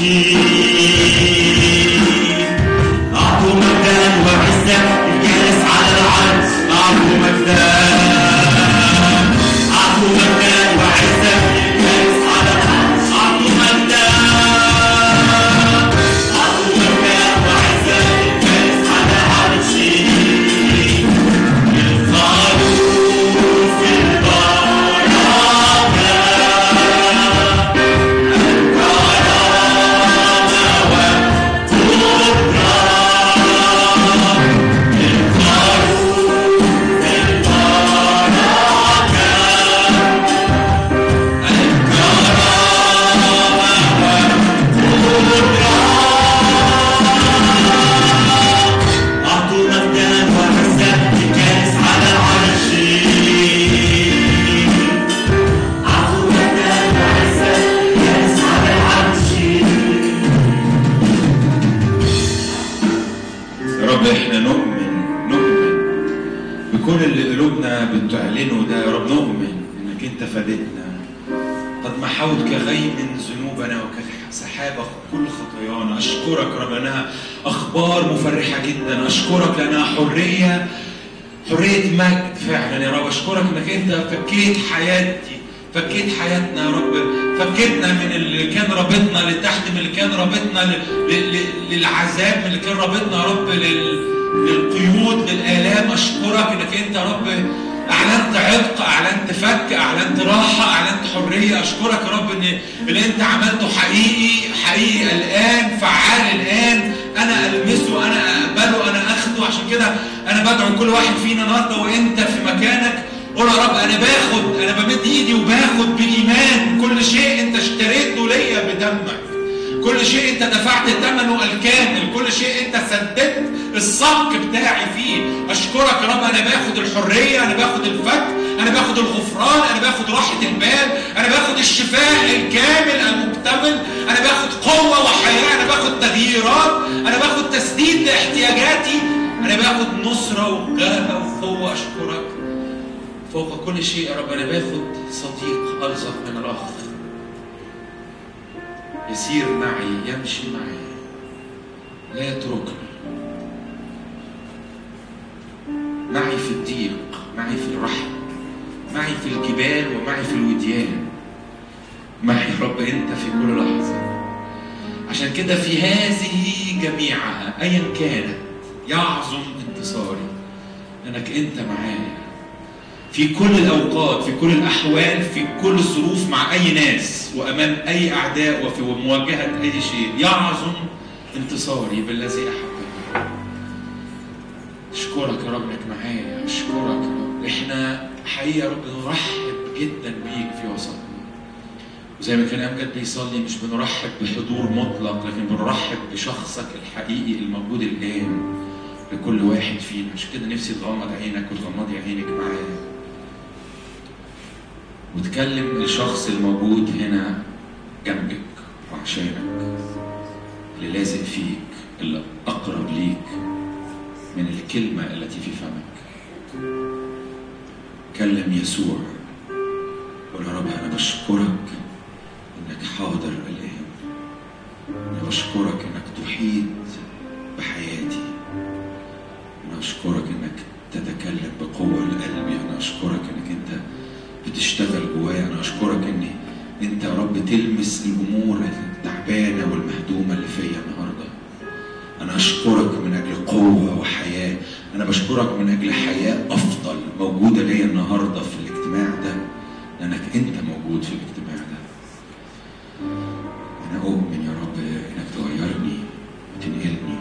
أعطوا مجدا وعزة الجالس على العرش أعطوا مجدا أعطوا مجدا وعزة الجالس على العرش أعطوا مجدا أعطوا مجدا وعزة الجالس على العرش الخروف البركة أعطوا مجدا وعزة للجالس على العرش أعطوا مجدا وعزة للجالس على العرش يا رب احنا نؤمن نؤمن بكل اللي قلوبنا بتعلنه ده يا رب نؤمن انك انت فادتنا قد محوت كغيم ذنوبنا وكسحابة كل خطايانا اشكرك رب لانها اخبار مفرحة جدا اشكرك لانها حرية حرية مجد فعلا يا رب اشكرك انك انت فكيت حياتي فكيت حياتنا يا رب فكيتنا من اللي كان رابطنا لتحت من اللي كان رابطنا ل- ل- ل- للعذاب من اللي كان رابطنا يا رب لل- للقيود للآلام أشكرك إنك أنت يا رب أعلنت عتق أعلنت فك أعلنت راحة أعلنت حرية أشكرك يا رب إن اللي أنت عملته حقيقي حقيقي الآن فعال الآن أنا ألمسه أنا أقبله أنا أخده عشان كده أنا بدعو كل واحد فينا النهارده وأنت في مكانك قول يا رب انا باخد انا بمد ايدي وباخد بايمان كل شيء انت اشتريته ليا بدمك كل شيء انت دفعت ثمنه الكامل كل شيء انت سددت الصك بتاعي فيه اشكرك يا رب انا باخد الحريه انا باخد الفك انا باخد الغفران انا باخد راحه البال انا باخد الشفاء الكامل المكتمل انا باخد قوه وحياه انا باخد تغييرات انا باخد تسديد لاحتياجاتي انا باخد نصره وغلبه وقوه اشكرك فوق كل شيء يا رب انا باخد صديق الصق من الاخ يسير معي يمشي معي لا يتركني معي في الضيق معي في الرحم معي في الجبال ومعي في الوديان معي يا رب انت في كل لحظه عشان كده في هذه جميعها ايا كانت يعظم انتصاري لانك انت معايا في كل الأوقات في كل الأحوال في كل الظروف مع أي ناس وأمام أي أعداء وفي مواجهة أي شيء يعظم انتصاري بالذي أحبني أشكرك يا رب إنك معايا أشكرك يا رب إحنا حقيقة يا رب نرحب جدا بيك في وسطنا وزي ما كان أمجد بيصلي مش بنرحب بحضور مطلق لكن بنرحب بشخصك الحقيقي الموجود الآن لكل واحد فينا عشان كده نفسي تغمض عينك وتغمضي عينك معايا وتكلم الشخص الموجود هنا جنبك وعشانك اللي لازق فيك اللي أقرب ليك من الكلمة التي في فمك كلم يسوع قول يا رب أنا بشكرك إنك حاضر الآن أنا بشكرك إنك تحيط بحياتي أنا أشكرك إنك تتكلم بقوة لقلبي أنا أشكرك إنك أنت بتشتغل جوايا أنا أشكرك إن أنت يا رب تلمس الأمور التعبانة والمهدومة اللي فيا النهاردة أنا أشكرك من أجل قوة وحياة أنا بشكرك من أجل حياة أفضل موجودة ليا النهاردة في الاجتماع ده لأنك أنت موجود في الاجتماع ده أنا أؤمن يا رب إنك تغيرني وتنقلني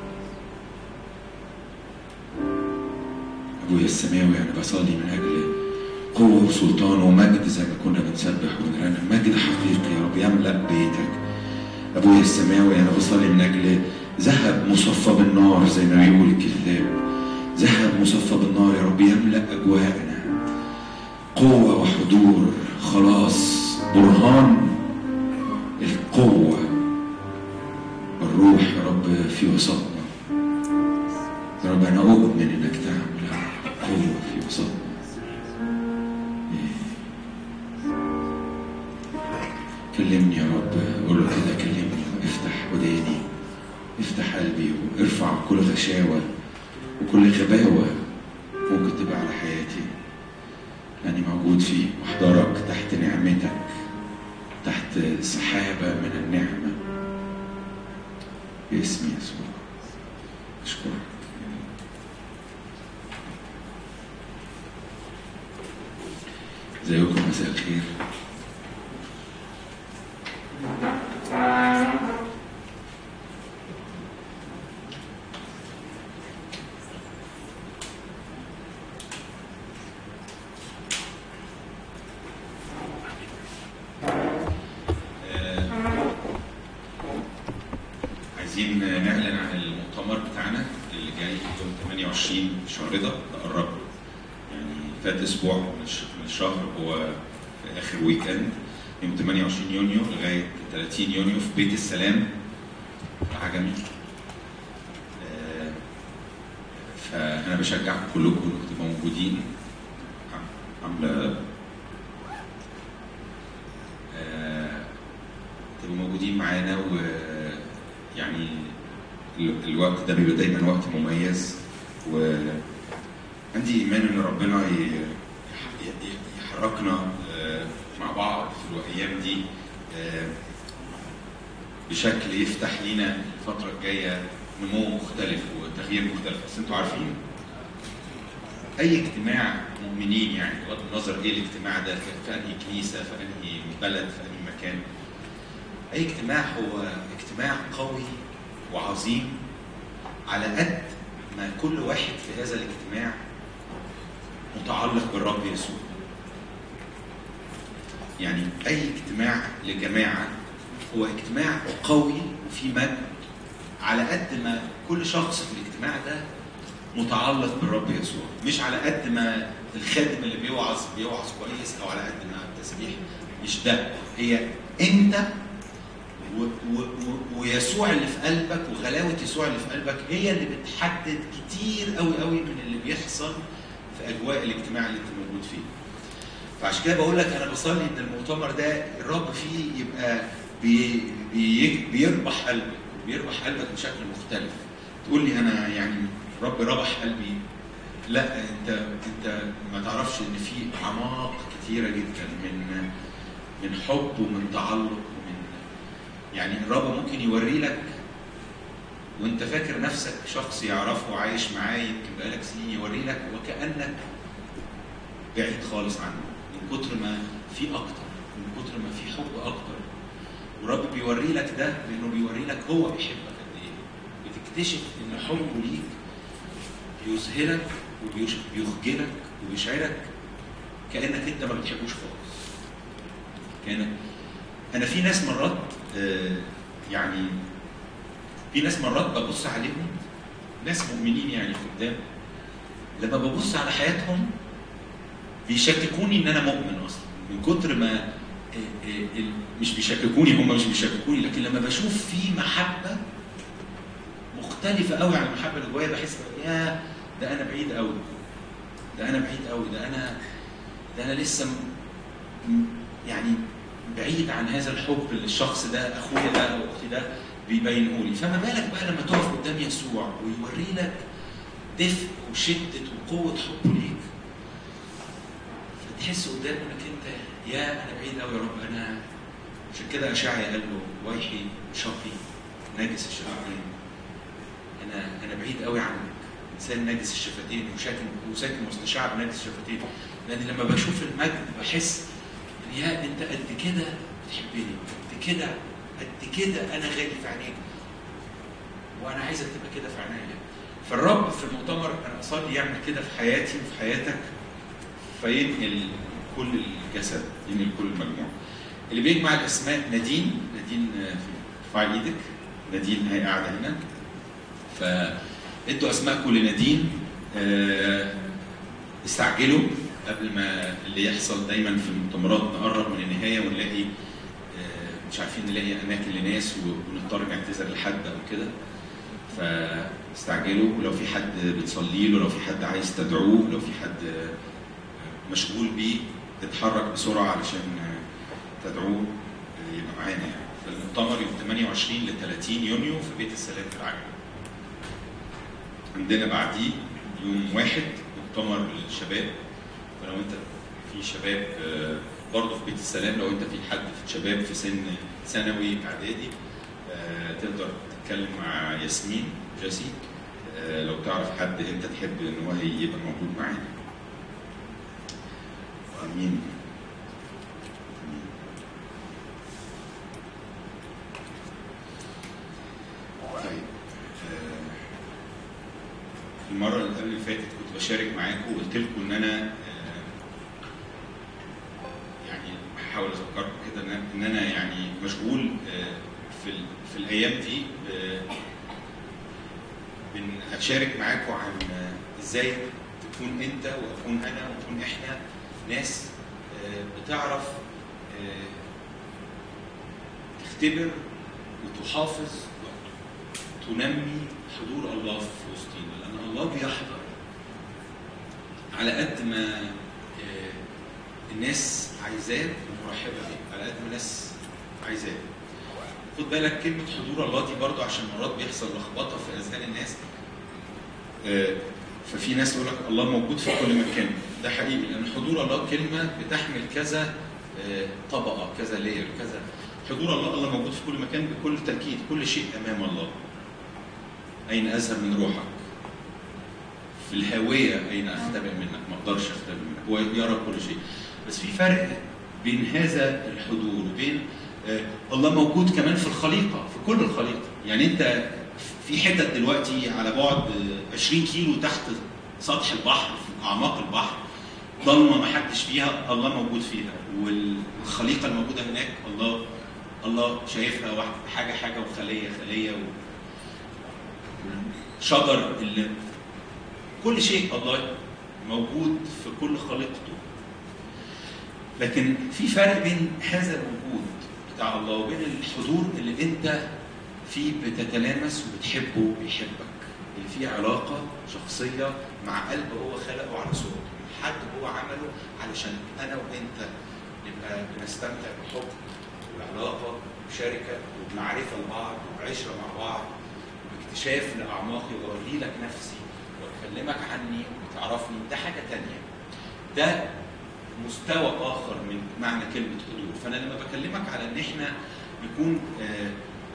أبويا السماوي أنا بصلي من أجل قوة وسلطان ومجد زي ما كنا بنسبح ونرنم مجد حقيقي يا رب يملأ بيتك أبويا السماوي أنا بصلي من أجل ذهب مصفى بالنار زي ما بيقول الكتاب ذهب مصفى بالنار يا رب يملأ أجواءنا قوة وحضور خلاص برهان القوة الروح يا رب في وسطنا يا رب أنا أؤمن إنك تعمل قوة في وسطنا كلمني يا رب قول له كده كلمني افتح وداني افتح قلبي وارفع كل غشاوة وكل غباوة ممكن تبقى على حياتي لأني موجود فيه واحضرك تحت نعمتك تحت سحابة من النعمة باسم يسوع أشكرك ازيكم مساء الخير آه، عايزين نعلن عن المؤتمر بتاعنا اللي جاي يوم 28 شهر ده ده قرب يعني فات اسبوع من الش- من الشهر هو في اخر ويكند يوم 28 يونيو لغايه 30 يونيو في بيت السلام العجمي آه، فانا بشجعكم كلكم انكم تبقوا موجودين عم- عامله آه، تبقوا موجودين معانا ويعني ال- الوقت ده بيبقى دايما وقت مميز وعندي ايمان ان ربنا ي- ي- ي- يحركنا آه، مع بعض في الايام دي آه، بشكل يفتح لينا الفتره الجايه نمو مختلف وتغيير مختلف بس انتوا عارفين اي اجتماع مؤمنين يعني بغض النظر ايه الاجتماع ده في في انهي كنيسه في انهي بلد في انهي مكان اي اجتماع هو اجتماع قوي وعظيم على قد ما كل واحد في هذا الاجتماع متعلق بالرب يسوع يعني اي اجتماع لجماعه هو اجتماع قوي وفي مجد على قد ما كل شخص في الاجتماع ده متعلق بالرب يسوع مش على قد ما الخادم اللي بيوعظ بيوعظ كويس او على قد ما التسبيح مش ده هي انت و و و ويسوع اللي في قلبك وغلاوه يسوع اللي في قلبك هي اللي بتحدد كتير قوي قوي من اللي بيحصل في اجواء الاجتماع اللي انت موجود فيه. فعشان كده بقول لك انا بصلي ان المؤتمر ده الرب فيه يبقى بي بي بيربح قلبك بيربح قلبك بشكل مختلف. تقول لي انا يعني رب ربح قلبي لا انت انت ما تعرفش ان في اعماق كتيره جدا من من حب ومن تعلق ومن يعني الرب ممكن يوري لك وانت فاكر نفسك شخص يعرفه وعايش معاه يمكن بقالك سنين يوري لك وكانك بعيد خالص عنه من كتر ما في اكتر من كتر ما في حب اكتر والرب بيوري لك ده لانه بيوري لك هو بيحبك قد ايه بتكتشف ان حبه ليك بيذهلك وبيخجلك وبيشعرك كانك انت ما بتحبوش خالص كانك انا في ناس مرات آه، يعني في ناس مرات ببص عليهم ناس مؤمنين يعني قدام لما ببص على حياتهم بيشككوني ان انا مؤمن اصلا من كتر ما آه، آه، ال- مش بيشككوني هم مش بيشككوني لكن لما بشوف في محبه مختلفه قوي عن المحبه اللي جوايا بحس يا ده انا بعيد قوي ده انا بعيد قوي ده انا ده انا لسه م- م- يعني بعيد عن هذا الحب اللي الشخص ده اخويا ده او اختي ده بيبينه لي فما بالك بقى لما تقف قدام يسوع ويوري لك دفء وشده وقوه حبه ليك فتحس قدام انك انت يا انا بعيد قوي يا رب انا عشان كده اشعيا قال له ويحي شقي ناجس الشفتين انا انا بعيد قوي عنك انسان ناجس الشفتين وساكن وساكن وسط شعب ناجس الشفتين لان لما بشوف المجد بحس يا انت قد كده بتحبني قد كده قد كده انا غالي في عينيك وانا عايزك تبقى كده في عينيا فالرب في المؤتمر انا اصلي يعمل كده في حياتي وفي حياتك فينقل كل الجسد ينقل كل المجموعه اللي بيجمع الاسماء نادين نادين آه، في ارفعي ايدك نادين هي قاعده هنا فادوا اسماءكم لنادين آه، استعجلوا قبل ما اللي يحصل دايما في المؤتمرات نقرب من النهايه ونلاقي آه، مش عارفين نلاقي اماكن لناس و- ونضطر نعتذر لحد او كده فاستعجلوا ولو في حد بتصلي له لو في حد عايز تدعوه لو في حد آه، مشغول بيه اتحرك بسرعه علشان آه، تدعوه آه، يبقى معانا يعني المؤتمر يوم 28 ل 30 يونيو في بيت السلام في العجمي عندنا بعديه يوم واحد مؤتمر للشباب ولو انت في شباب آه، برضه في بيت السلام لو انت في حد في شباب في سن ثانوي اعدادي آه، تقدر تتكلم مع ياسمين جاسي آه، لو تعرف حد انت تحب ان هو يبقى موجود معانا امين طيب آه، المرة اللي قبل اللي فاتت كنت بشارك معاكم وقلت لكم ان انا آه، يعني هحاول اذكركم كده ان أنا- ان انا يعني مشغول آه، في ال- في الايام دي ب- بن هتشارك معاكم عن آه، ازاي تكون انت واكون انا ونكون احنا ناس آه، بتعرف آه، تختبر وتحافظ وتنمي حضور الله في وسطينا لان الله بيحضر على قد ما آه، الناس عايزاه ومرحبه بيه على قد ما الناس عايزاه خد بالك كلمة حضور الله دي برضو عشان مرات بيحصل لخبطة في أذهان الناس آه، ففي ناس يقول لك الله موجود في كل مكان ده حقيقي لأن حضور الله كلمة بتحمل كذا آه، طبقة كذا لير كذا حضور الله الله موجود في كل مكان بكل تأكيد كل شيء أمام الله أين أذهب من روحك في الهاوية أين أختبئ منك ما أقدرش أختبئ منك هو يرى كل شيء بس في فرق بين هذا الحضور وبين آه، الله موجود كمان في الخليقة في كل الخليقة يعني أنت في حتت دلوقتي على بعد آه، 20 كيلو تحت سطح البحر في أعماق البحر ضلمة ما حدش فيها الله موجود فيها والخليقة الموجودة هناك الله الله شايفها واحد حاجة حاجة وخلية خلية و... شجر اللي كل شيء الله موجود في كل خليقته لكن في فرق بين هذا الوجود بتاع الله وبين الحضور اللي انت فيه بتتلامس وبتحبه وبيحبك اللي فيه علاقه شخصيه مع قلب هو خلقه على صورته حد هو عمله علشان انا وانت نبقى بنستمتع بحب وعلاقه وشركه وبمعرفه لبعض وبعشره مع بعض واكتشاف لاعماقي واوري لك نفسي واكلمك عني وتعرفني ده حاجه تانية ده مستوى اخر من معنى كلمه حضور فانا لما بكلمك على ان احنا نكون آه،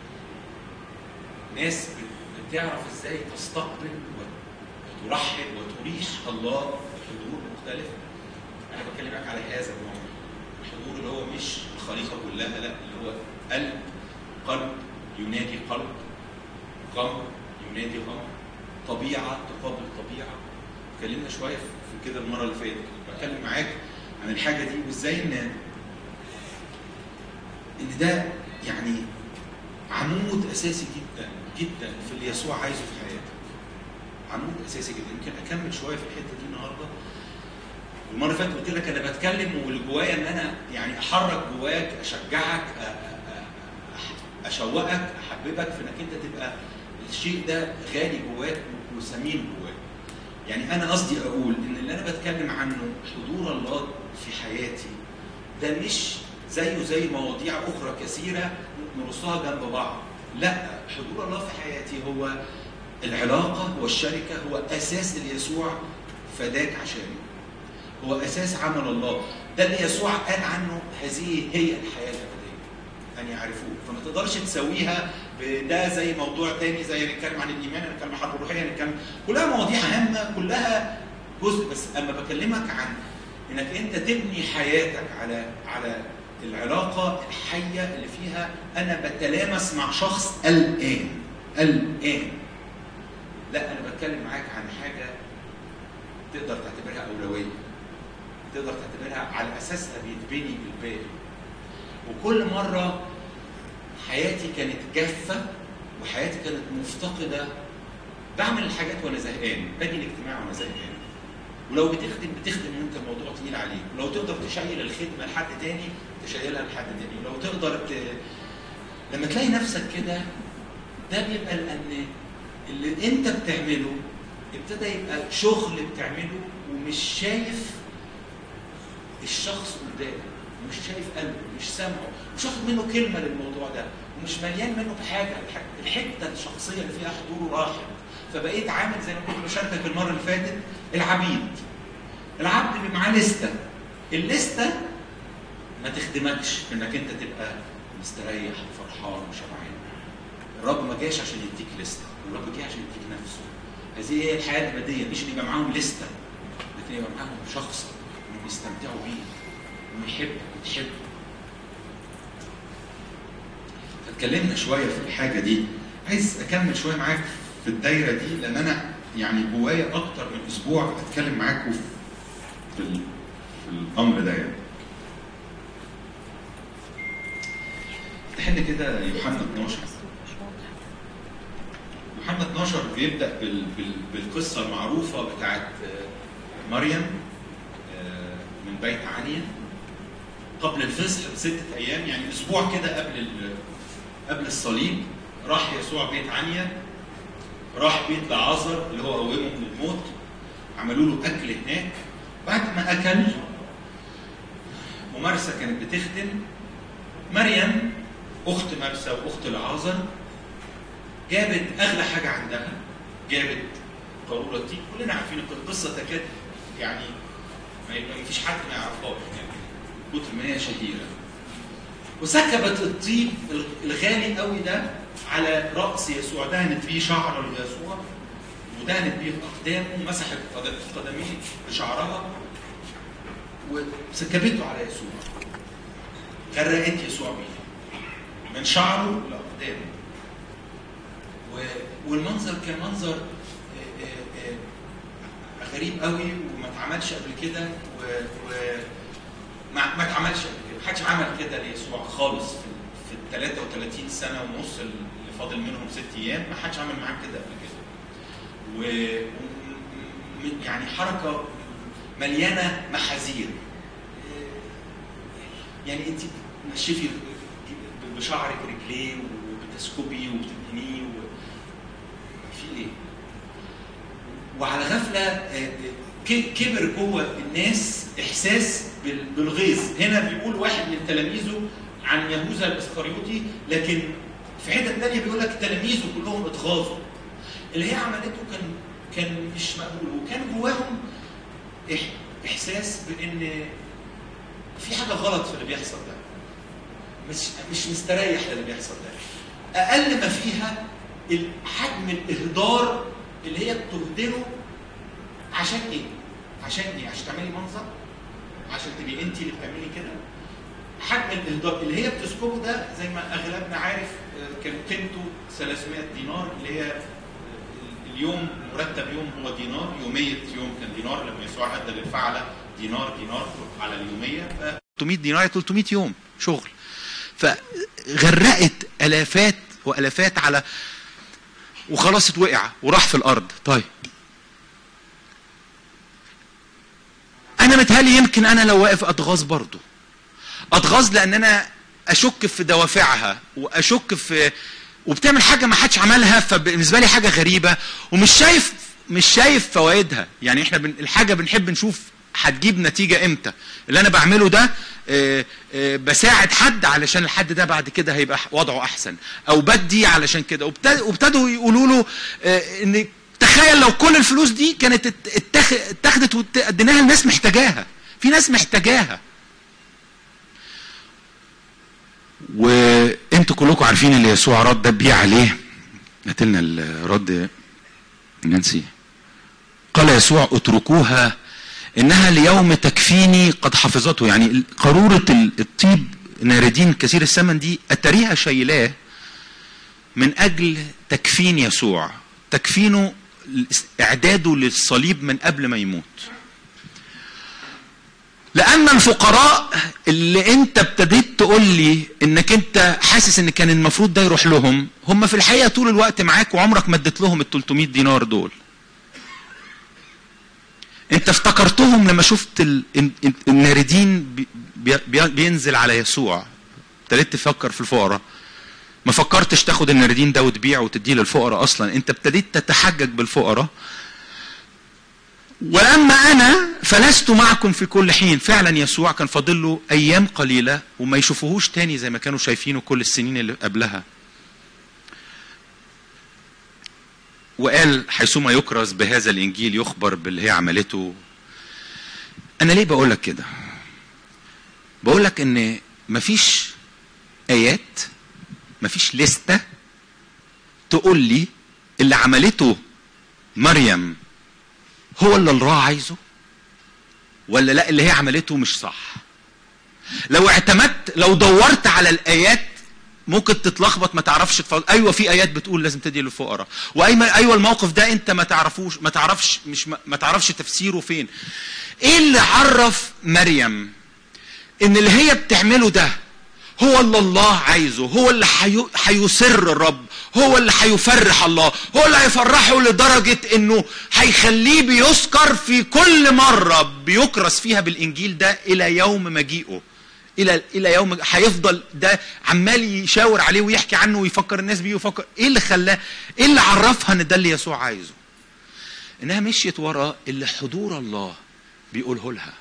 ناس بت- بتعرف ازاي تستقبل وت- وترحب وتريش الله بحضور مختلف انا بكلمك على هذا النوع الحضور اللي هو مش الخليقه كلها لا اللي هو قلب قلب ينادي قلب غمر ينادي غمر طبيعه تقابل طبيعه اتكلمنا شويه في كده المره اللي فاتت بتكلم معاك عن الحاجه دي وازاي ان ان ده يعني عمود اساسي جدا جدا في اللي يسوع عايزه في حياتك عمود اساسي جدا يمكن اكمل شويه في الحته دي النهارده المره اللي فاتت قلت لك انا بتكلم واللي جوايا ان انا يعني احرك جواك اشجعك أ- أ- أ- اشوقك احببك في انك انت تبقى الشيء ده غالي جواك وثمين جواك يعني انا قصدي اقول ان اللي انا بتكلم عنه حضور الله في حياتي ده مش زيه زي مواضيع اخرى كثيره نرصها جنب بعض لا حضور الله في حياتي هو العلاقه والشركه هو اساس اللي يسوع فداك عشانه هو اساس عمل الله ده اللي يسوع قال عنه هذه هي الحياه الابديه ان يعرفوه فما تقدرش تسويها بده زي موضوع تاني زي نتكلم عن الايمان نتكلم عن الحرب الروحيه نتكلم كلها مواضيع هامه كلها جزء بس اما بكلمك عن انك انت تبني حياتك على على العلاقه الحيه اللي فيها انا بتلامس مع شخص الان الان لا انا بتكلم معاك عن حاجه تقدر تعتبرها اولويه تقدر تعتبرها على اساسها بيتبني الباقي وكل مره حياتي كانت جافه وحياتي كانت مفتقده بعمل الحاجات وانا زهقان باجي الاجتماع وانا زهقان ولو بتخدم بتخدم وانت الموضوع تقيل عليك ولو تقدر تشيل الخدمه لحد تاني تشيلها لحد تاني ولو تقدر ت... لما تلاقي نفسك كده ده بيبقى لان اللي انت بتعمله ابتدى يبقى شغل بتعمله ومش شايف الشخص قدامك ومش شايف قلبه ومش سامعه مش واخد منه كلمه للموضوع ده ومش مليان منه بحاجه الح- الحته الشخصيه اللي فيها حضوره راحت فبقيت عامل زي ما كنت بشاركك المره اللي فاتت العبيد العبد بيبقى معاه لسته الليسته ما تخدمكش في انك انت تبقى مستريح وفرحان وشبعان الرب ما جاش عشان يديك لسته الرب جه عشان يديك نفسه هذه هي الحياه الابديه مش ان يبقى معاهم لسته لكن يبقى معاهم شخص انهم يستمتعوا بيه انه يحبك وتحبه اتكلمنا شويه في الحاجه دي عايز اكمل شويه معاك في الدايره دي لان انا يعني جوايا اكتر من اسبوع اتكلم معاكم في في, ال- في الامر ده يعني تحل كده يوحنا 12 يوحنا 12 بيبدا بال... بال... بالقصه المعروفه بتاعت آه، مريم آه، من بيت عنيا قبل الفصح بستة ايام يعني اسبوع كده قبل ال... قبل الصليب راح يسوع بيت عنيا راح بيت لعازر اللي هو قومه من الموت عملوا له اكل هناك بعد ما اكل ومرسى كانت بتخدم مريم اخت مرسى واخت العازر جابت اغلى حاجه عندها جابت قاروره دي كلنا عارفين القصه تكاد يعني ما يبقى ما فيش حد ما يعرفهاش يعني كتر ما هي شهيره وسكبت الطيب الغالي قوي ده على راس يسوع دهنت بيه شعر يسوع ودهنت بيه اقدامه ومسحت قد- قدميه بشعرها وسكبته على يسوع غرقت يسوع بيه من شعره لاقدامه و- والمنظر كان منظر آه، آه، آه، غريب قوي وما اتعملش قبل كده و- و- ما ما اتعملش قبل كده ما حدش عمل كده ليسوع خالص في في ال 33 سنه ونص اللي فاضل منهم ست ايام ما حدش عمل معاه كده قبل كده و م- يعني حركه مليانه محاذير يعني انت بتنشفي بشعرك رجليه وبتسكبي وبتدهنيه و... في ايه؟ وعلى غفله آه، ك- كبر جوه الناس احساس بال- بالغيظ هنا بيقول واحد من تلاميذه عن يهوذا الاسخريوطي لكن في حته ثانيه بيقول لك تلاميذه كلهم اتغاظوا اللي هي عملته كان كان مش مقبول وكان جواهم إح- احساس بان في حاجه غلط في اللي بيحصل ده مش مش مستريح للي بيحصل ده اقل ما فيها ال- حجم الاهدار اللي هي بتهدره عشان ايه؟ عشان ايه؟ عشان تعملي منظر؟ عشان تبقي انت اللي بتعملي كده؟ حجم الاهدار اللي هي بتسكبه ده زي ما اغلبنا عارف آه، كان قيمته 300 دينار اللي هي آه، اليوم مرتب يوم هو دينار يومية يوم كان دينار لما يسوع ادى للفعلة دينار دينار على اليومية ف 300 دينار 300 يوم شغل فغرقت الافات والافات على وخلاص اتوقع وراح في الارض طيب انا متهيألي يمكن انا لو واقف اتغاظ برضه اتغاظ لان انا اشك في دوافعها واشك في وبتعمل حاجه ما حدش عملها فبالنسبه لي حاجه غريبه ومش شايف مش شايف فوائدها يعني احنا بن الحاجه بنحب نشوف هتجيب نتيجه امتى اللي انا بعمله ده آه، آه، بساعد حد علشان الحد ده بعد كده هيبقى وضعه احسن او بدي علشان كده وابتد- وابتدوا يقولوا له آه، ان تخيل لو كل الفلوس دي كانت ات- اتخ- اتاخدت واديناها لناس محتاجاها في ناس محتاجاها وانتوا كلكم عارفين اللي يسوع رد بيه عليه هات لنا الرد نانسي قال يسوع اتركوها انها ليوم تكفيني قد حفظته يعني قارورة الطيب ناردين كثير الثمن دي اتريها شيلاه من اجل تكفين يسوع تكفينه اعداده للصليب من قبل ما يموت لان الفقراء اللي انت ابتديت تقول لي انك انت حاسس ان كان المفروض ده يروح لهم هم في الحقيقه طول الوقت معاك وعمرك ما اديت لهم ال 300 دينار دول انت افتكرتهم لما شفت ال- ال- ال- الناردين بي- بي- بينزل على يسوع ابتديت تفكر في الفقراء ما فكرتش تاخد الناردين ده وتبيعه وتديه للفقراء اصلا انت ابتديت تتحجج بالفقراء ولما انا فلست معكم في كل حين فعلا يسوع كان فاضل له ايام قليله وما يشوفوهوش تاني زي ما كانوا شايفينه كل السنين اللي قبلها وقال حيثما يكرز بهذا الانجيل يخبر باللي هي عملته انا ليه بقول لك كده بقول لك ان مفيش ايات مفيش لستة تقول لي اللي عملته مريم هو اللي الله عايزه ولا لا اللي هي عملته مش صح لو اعتمدت لو دورت على الايات ممكن تتلخبط ما تعرفش تفضل. ايوه في ايات بتقول لازم تدي للفقراء وايوه ايوه الموقف ده انت ما تعرفوش ما تعرفش مش ما, ما تعرفش تفسيره فين ايه اللي عرف مريم ان اللي هي بتعمله ده هو اللي الله عايزه هو اللي حيو... هيسر الرب هو اللي هيفرح الله هو اللي هيفرحه لدرجة انه هيخليه بيذكر في كل مرة بيكرس فيها بالانجيل ده الى يوم مجيئه الى الى يوم هيفضل ده عمال يشاور عليه ويحكي عنه ويفكر الناس بيه ويفكر ايه اللي خلاه ايه اللي عرفها ان ده اللي يسوع عايزه انها مشيت ورا اللي حضور الله بيقوله لها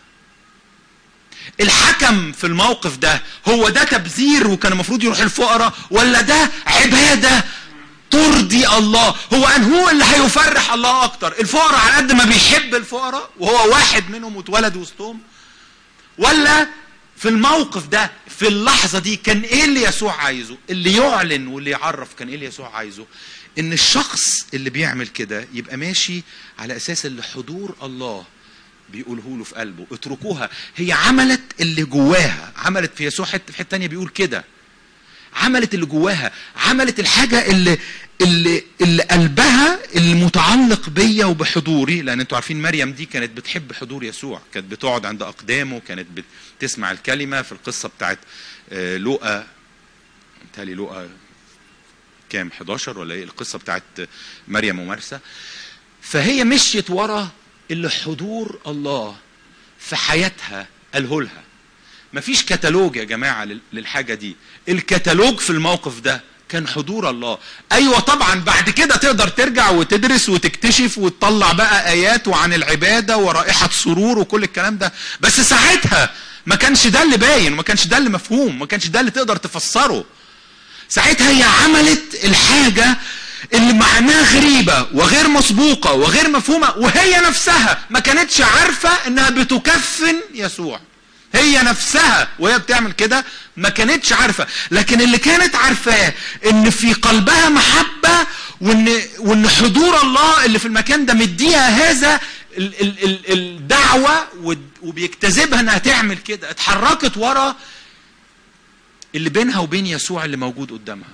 الحكم في الموقف ده هو ده تبذير وكان المفروض يروح الفقراء ولا ده عباده ترضي الله هو ان هو اللي هيفرح الله اكتر الفقراء على قد ما بيحب الفقراء وهو واحد منهم واتولد وسطهم ولا في الموقف ده في اللحظه دي كان ايه اللي يسوع عايزه اللي يعلن واللي يعرف كان ايه اللي يسوع عايزه ان الشخص اللي بيعمل كده يبقى ماشي على اساس اللي حضور الله بيقوله له في قلبه اتركوها هي عملت اللي جواها عملت في يسوع حته في حته تانية بيقول كده عملت اللي جواها عملت الحاجه اللي اللي اللي قلبها المتعلق بيا وبحضوري لان انتوا عارفين مريم دي كانت بتحب حضور يسوع كانت بتقعد عند اقدامه كانت بتسمع الكلمه في القصه بتاعت آه، لوقا متهيألي لوقا كام 11 ولا ايه القصه بتاعت مريم ومرسى فهي مشيت ورا اللي حضور الله في حياتها قاله لها مفيش كتالوج يا جماعه لل- للحاجه دي الكتالوج في الموقف ده كان حضور الله ايوه طبعا بعد كده تقدر ترجع وتدرس وتكتشف وتطلع بقى ايات وعن العباده ورائحه سرور وكل الكلام ده بس ساعتها ما كانش ده اللي باين وما كانش ده اللي مفهوم ما كانش ده اللي تقدر تفسره ساعتها هي عملت الحاجة اللي معناها غريبة وغير مسبوقة وغير مفهومة وهي نفسها ما كانتش عارفة انها بتكفن يسوع هي نفسها وهي بتعمل كده ما كانتش عارفة لكن اللي كانت عارفاه ان في قلبها محبة وان وان حضور الله اللي في المكان ده مديها هذا ال- ال- ال- الدعوة ود- وبيجتذبها انها تعمل كده اتحركت ورا اللي بينها وبين يسوع اللي موجود قدامها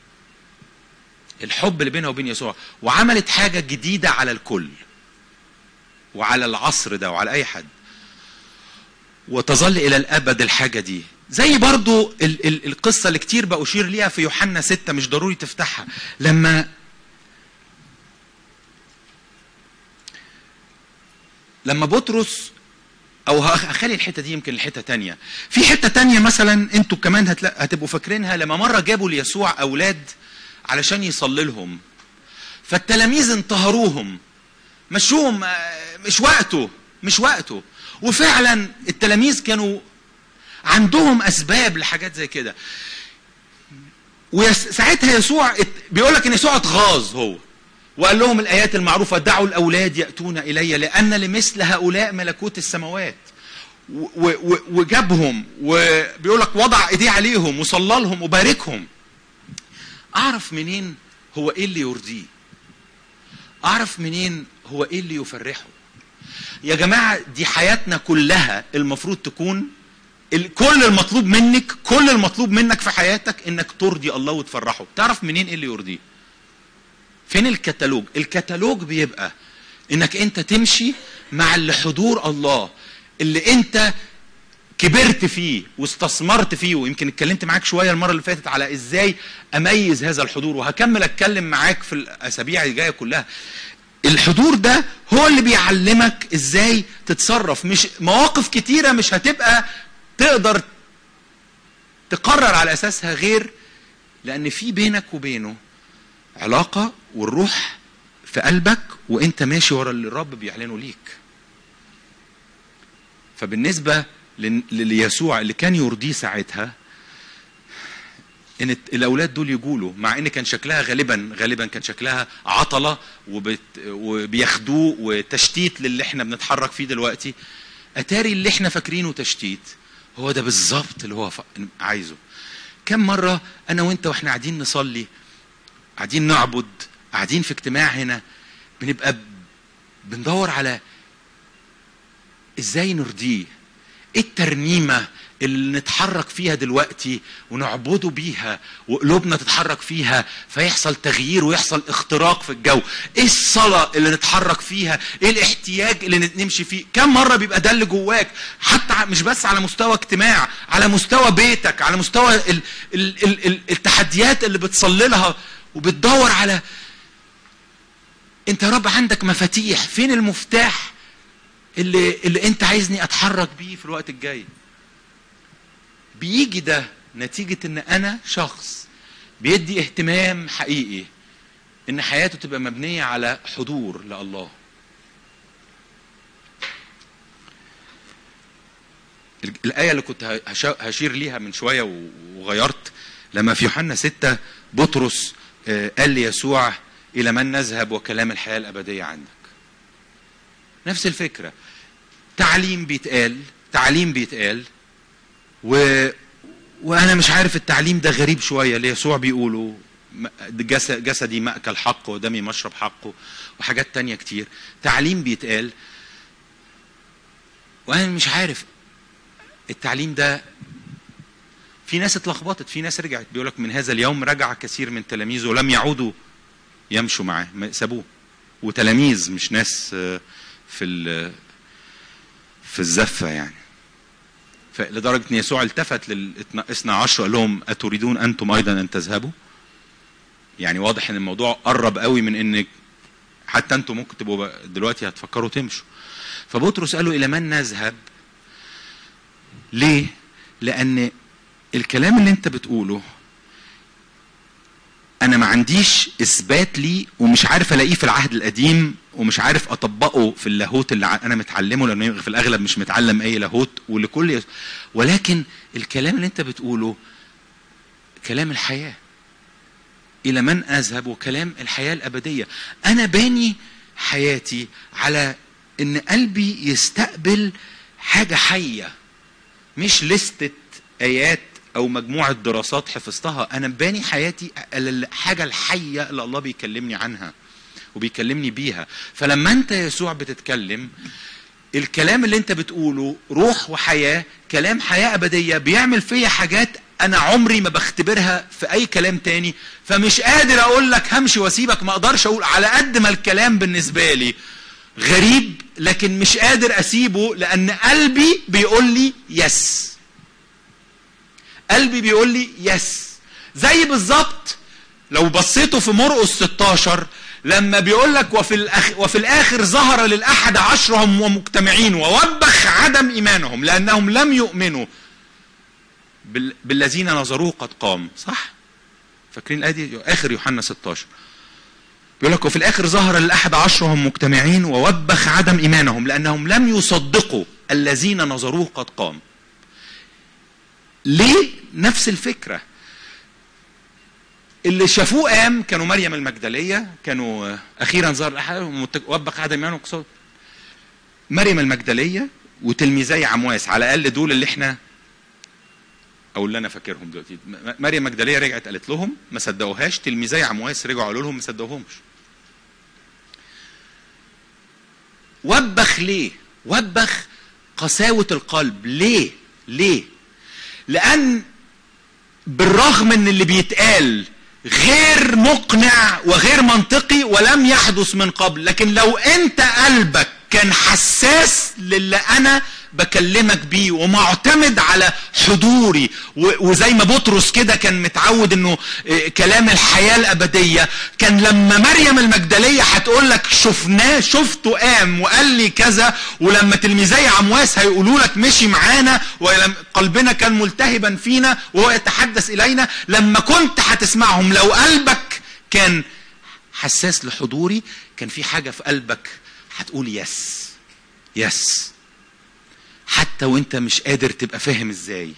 الحب اللي بينها وبين يسوع وعملت حاجة جديدة على الكل وعلى العصر ده وعلى أي حد وتظل إلى الأبد الحاجة دي زي برضو ال- ال- القصة اللي كتير بأشير ليها في يوحنا ستة مش ضروري تفتحها لما لما بطرس او هخلي الحته دي يمكن لحته تانية في حته تانية مثلا انتوا كمان هتلا... هتبقوا فاكرينها لما مره جابوا ليسوع اولاد علشان يصلي لهم فالتلاميذ انتهروهم مشوهم آه، مش وقته مش وقته وفعلا التلاميذ كانوا عندهم اسباب لحاجات زي كده وساعتها يسوع ات- بيقول لك ان يسوع اتغاظ هو وقال لهم الايات المعروفه دعوا الاولاد ياتون الي لان لمثل هؤلاء ملكوت السماوات و- و- و- وجابهم وبيقول لك وضع ايديه عليهم وصلى لهم وباركهم اعرف منين هو ايه اللي يرضيه اعرف منين هو ايه اللي يفرحه يا جماعه دي حياتنا كلها المفروض تكون ال- كل المطلوب منك كل المطلوب منك في حياتك انك ترضي الله وتفرحه تعرف منين ايه اللي يرضيه فين الكتالوج الكتالوج بيبقى انك انت تمشي مع اللي حضور الله اللي انت كبرت فيه واستثمرت فيه ويمكن اتكلمت معاك شويه المره اللي فاتت على ازاي اميز هذا الحضور وهكمل اتكلم معاك في الاسابيع الجايه كلها الحضور ده هو اللي بيعلمك ازاي تتصرف مش مواقف كتيره مش هتبقى تقدر تقرر على اساسها غير لان في بينك وبينه علاقه والروح في قلبك وانت ماشي ورا اللي الرب بيعلنه ليك فبالنسبه لن- ليسوع اللي كان يرضيه ساعتها ان الت- الاولاد دول يقولوا مع ان كان شكلها غالبا غالبا كان شكلها عطله وبت وبياخدوه وتشتيت للي احنا بنتحرك فيه دلوقتي اتاري اللي احنا فاكرينه تشتيت هو ده بالظبط اللي هو ف- عايزه كم مره انا وانت واحنا قاعدين نصلي قاعدين نعبد قاعدين في اجتماع هنا بنبقى ب- بندور على ازاي نرضيه ايه الترنيمه اللي نتحرك فيها دلوقتي ونعبده بيها وقلوبنا تتحرك فيها فيحصل تغيير ويحصل اختراق في الجو ايه الصلاه اللي نتحرك فيها ايه الاحتياج اللي نمشي فيه كم مره بيبقى ده اللي جواك حتى ع- مش بس على مستوى اجتماع على مستوى بيتك على مستوى ال ال ال ال التحديات اللي بتصلي لها وبتدور على انت يا رب عندك مفاتيح فين المفتاح اللي اللي انت عايزني اتحرك بيه في الوقت الجاي بيجي ده نتيجة ان انا شخص بيدي اهتمام حقيقي ان حياته تبقى مبنية على حضور لله ال- الآية اللي كنت هش- هشير ليها من شوية و- وغيرت لما في يوحنا ستة بطرس آه، قال ليسوع إلى من نذهب وكلام الحياة الأبدية عندك نفس الفكرة تعليم بيتقال تعليم بيتقال و... وانا مش عارف التعليم ده غريب شويه اللي يسوع بيقوله م- جس- جسدي مأكل حقه ودمي مشرب حقه وحاجات تانية كتير تعليم بيتقال وانا مش عارف التعليم ده في ناس اتلخبطت في ناس رجعت بيقول لك من هذا اليوم رجع كثير من تلاميذه ولم يعودوا يمشوا معاه ما- سابوه وتلاميذ مش ناس آه، في ال- في الزفه يعني فلدرجه ان يسوع التفت للاثنى عشر وقال لهم اتريدون انتم ايضا ان تذهبوا؟ يعني واضح ان الموضوع قرب قوي من ان حتى انتم ممكن تبقوا بقى- دلوقتي هتفكروا تمشوا. فبطرس قال له الى من نذهب؟ ليه؟ لان الكلام اللي انت بتقوله انا ما عنديش اثبات ليه ومش عارف الاقيه في العهد القديم ومش عارف اطبقه في اللاهوت اللي ع- انا متعلمه لانه في الاغلب مش متعلم اي لاهوت ولكل يس- ولكن الكلام اللي انت بتقوله كلام الحياه الى من اذهب وكلام الحياه الابديه انا باني حياتي على ان قلبي يستقبل حاجه حيه مش لستة آيات أو مجموعة دراسات حفظتها أنا باني حياتي على الحاجة الحية اللي الله بيكلمني عنها وبيكلمني بيها فلما أنت يسوع بتتكلم الكلام اللي أنت بتقوله روح وحياة كلام حياة أبدية بيعمل فيا حاجات أنا عمري ما بختبرها في أي كلام تاني فمش قادر أقول لك همشي وأسيبك ما أقدرش أقول على قد ما الكلام بالنسبة لي غريب لكن مش قادر اسيبه لان قلبي بيقول لي يس قلبي بيقول لي يس زي بالظبط لو بصيتوا في مرقس 16 لما بيقول لك وفي الأخ وفي الاخر ظهر للاحد عشرهم ومجتمعين ووبخ عدم ايمانهم لانهم لم يؤمنوا بال... بالذين نظروه قد قام صح فاكرين الايه دي اخر يوحنا 16 بيقول لك وفي الاخر ظهر الاحد عشرهم مجتمعين ووبخ عدم ايمانهم لانهم لم يصدقوا الذين نظروه قد قام ليه نفس الفكره اللي شافوه قام كانوا مريم المجدليه كانوا اخيرا ظهر الاحد ووبخ عدم ايمانهم قصاد مريم المجدليه وتلميذي عمواس على الاقل دول اللي احنا او اللي انا فاكرهم دلوقتي م- مريم مجدليه رجعت قالت لهم ما صدقوهاش تلميذي عمواس رجعوا قالوا لهم ما صدقوهمش وبخ ليه وبخ قساوة القلب ليه ليه لأن بالرغم ان اللي بيتقال غير مقنع وغير منطقي ولم يحدث من قبل لكن لو انت قلبك كان حساس للي انا بكلمك بيه ومعتمد على حضوري و- وزي ما بطرس كده كان متعود انه آه، كلام الحياه الابديه كان لما مريم المجدليه هتقول لك شفناه شفته قام وقال لي كذا ولما تلميذي عمواس هيقولوا لك مشي معانا ولم قلبنا كان ملتهبا فينا وهو يتحدث الينا لما كنت هتسمعهم لو قلبك كان حساس لحضوري كان في حاجه في قلبك هتقول يس يس حتى وانت مش قادر تبقى فاهم ازاي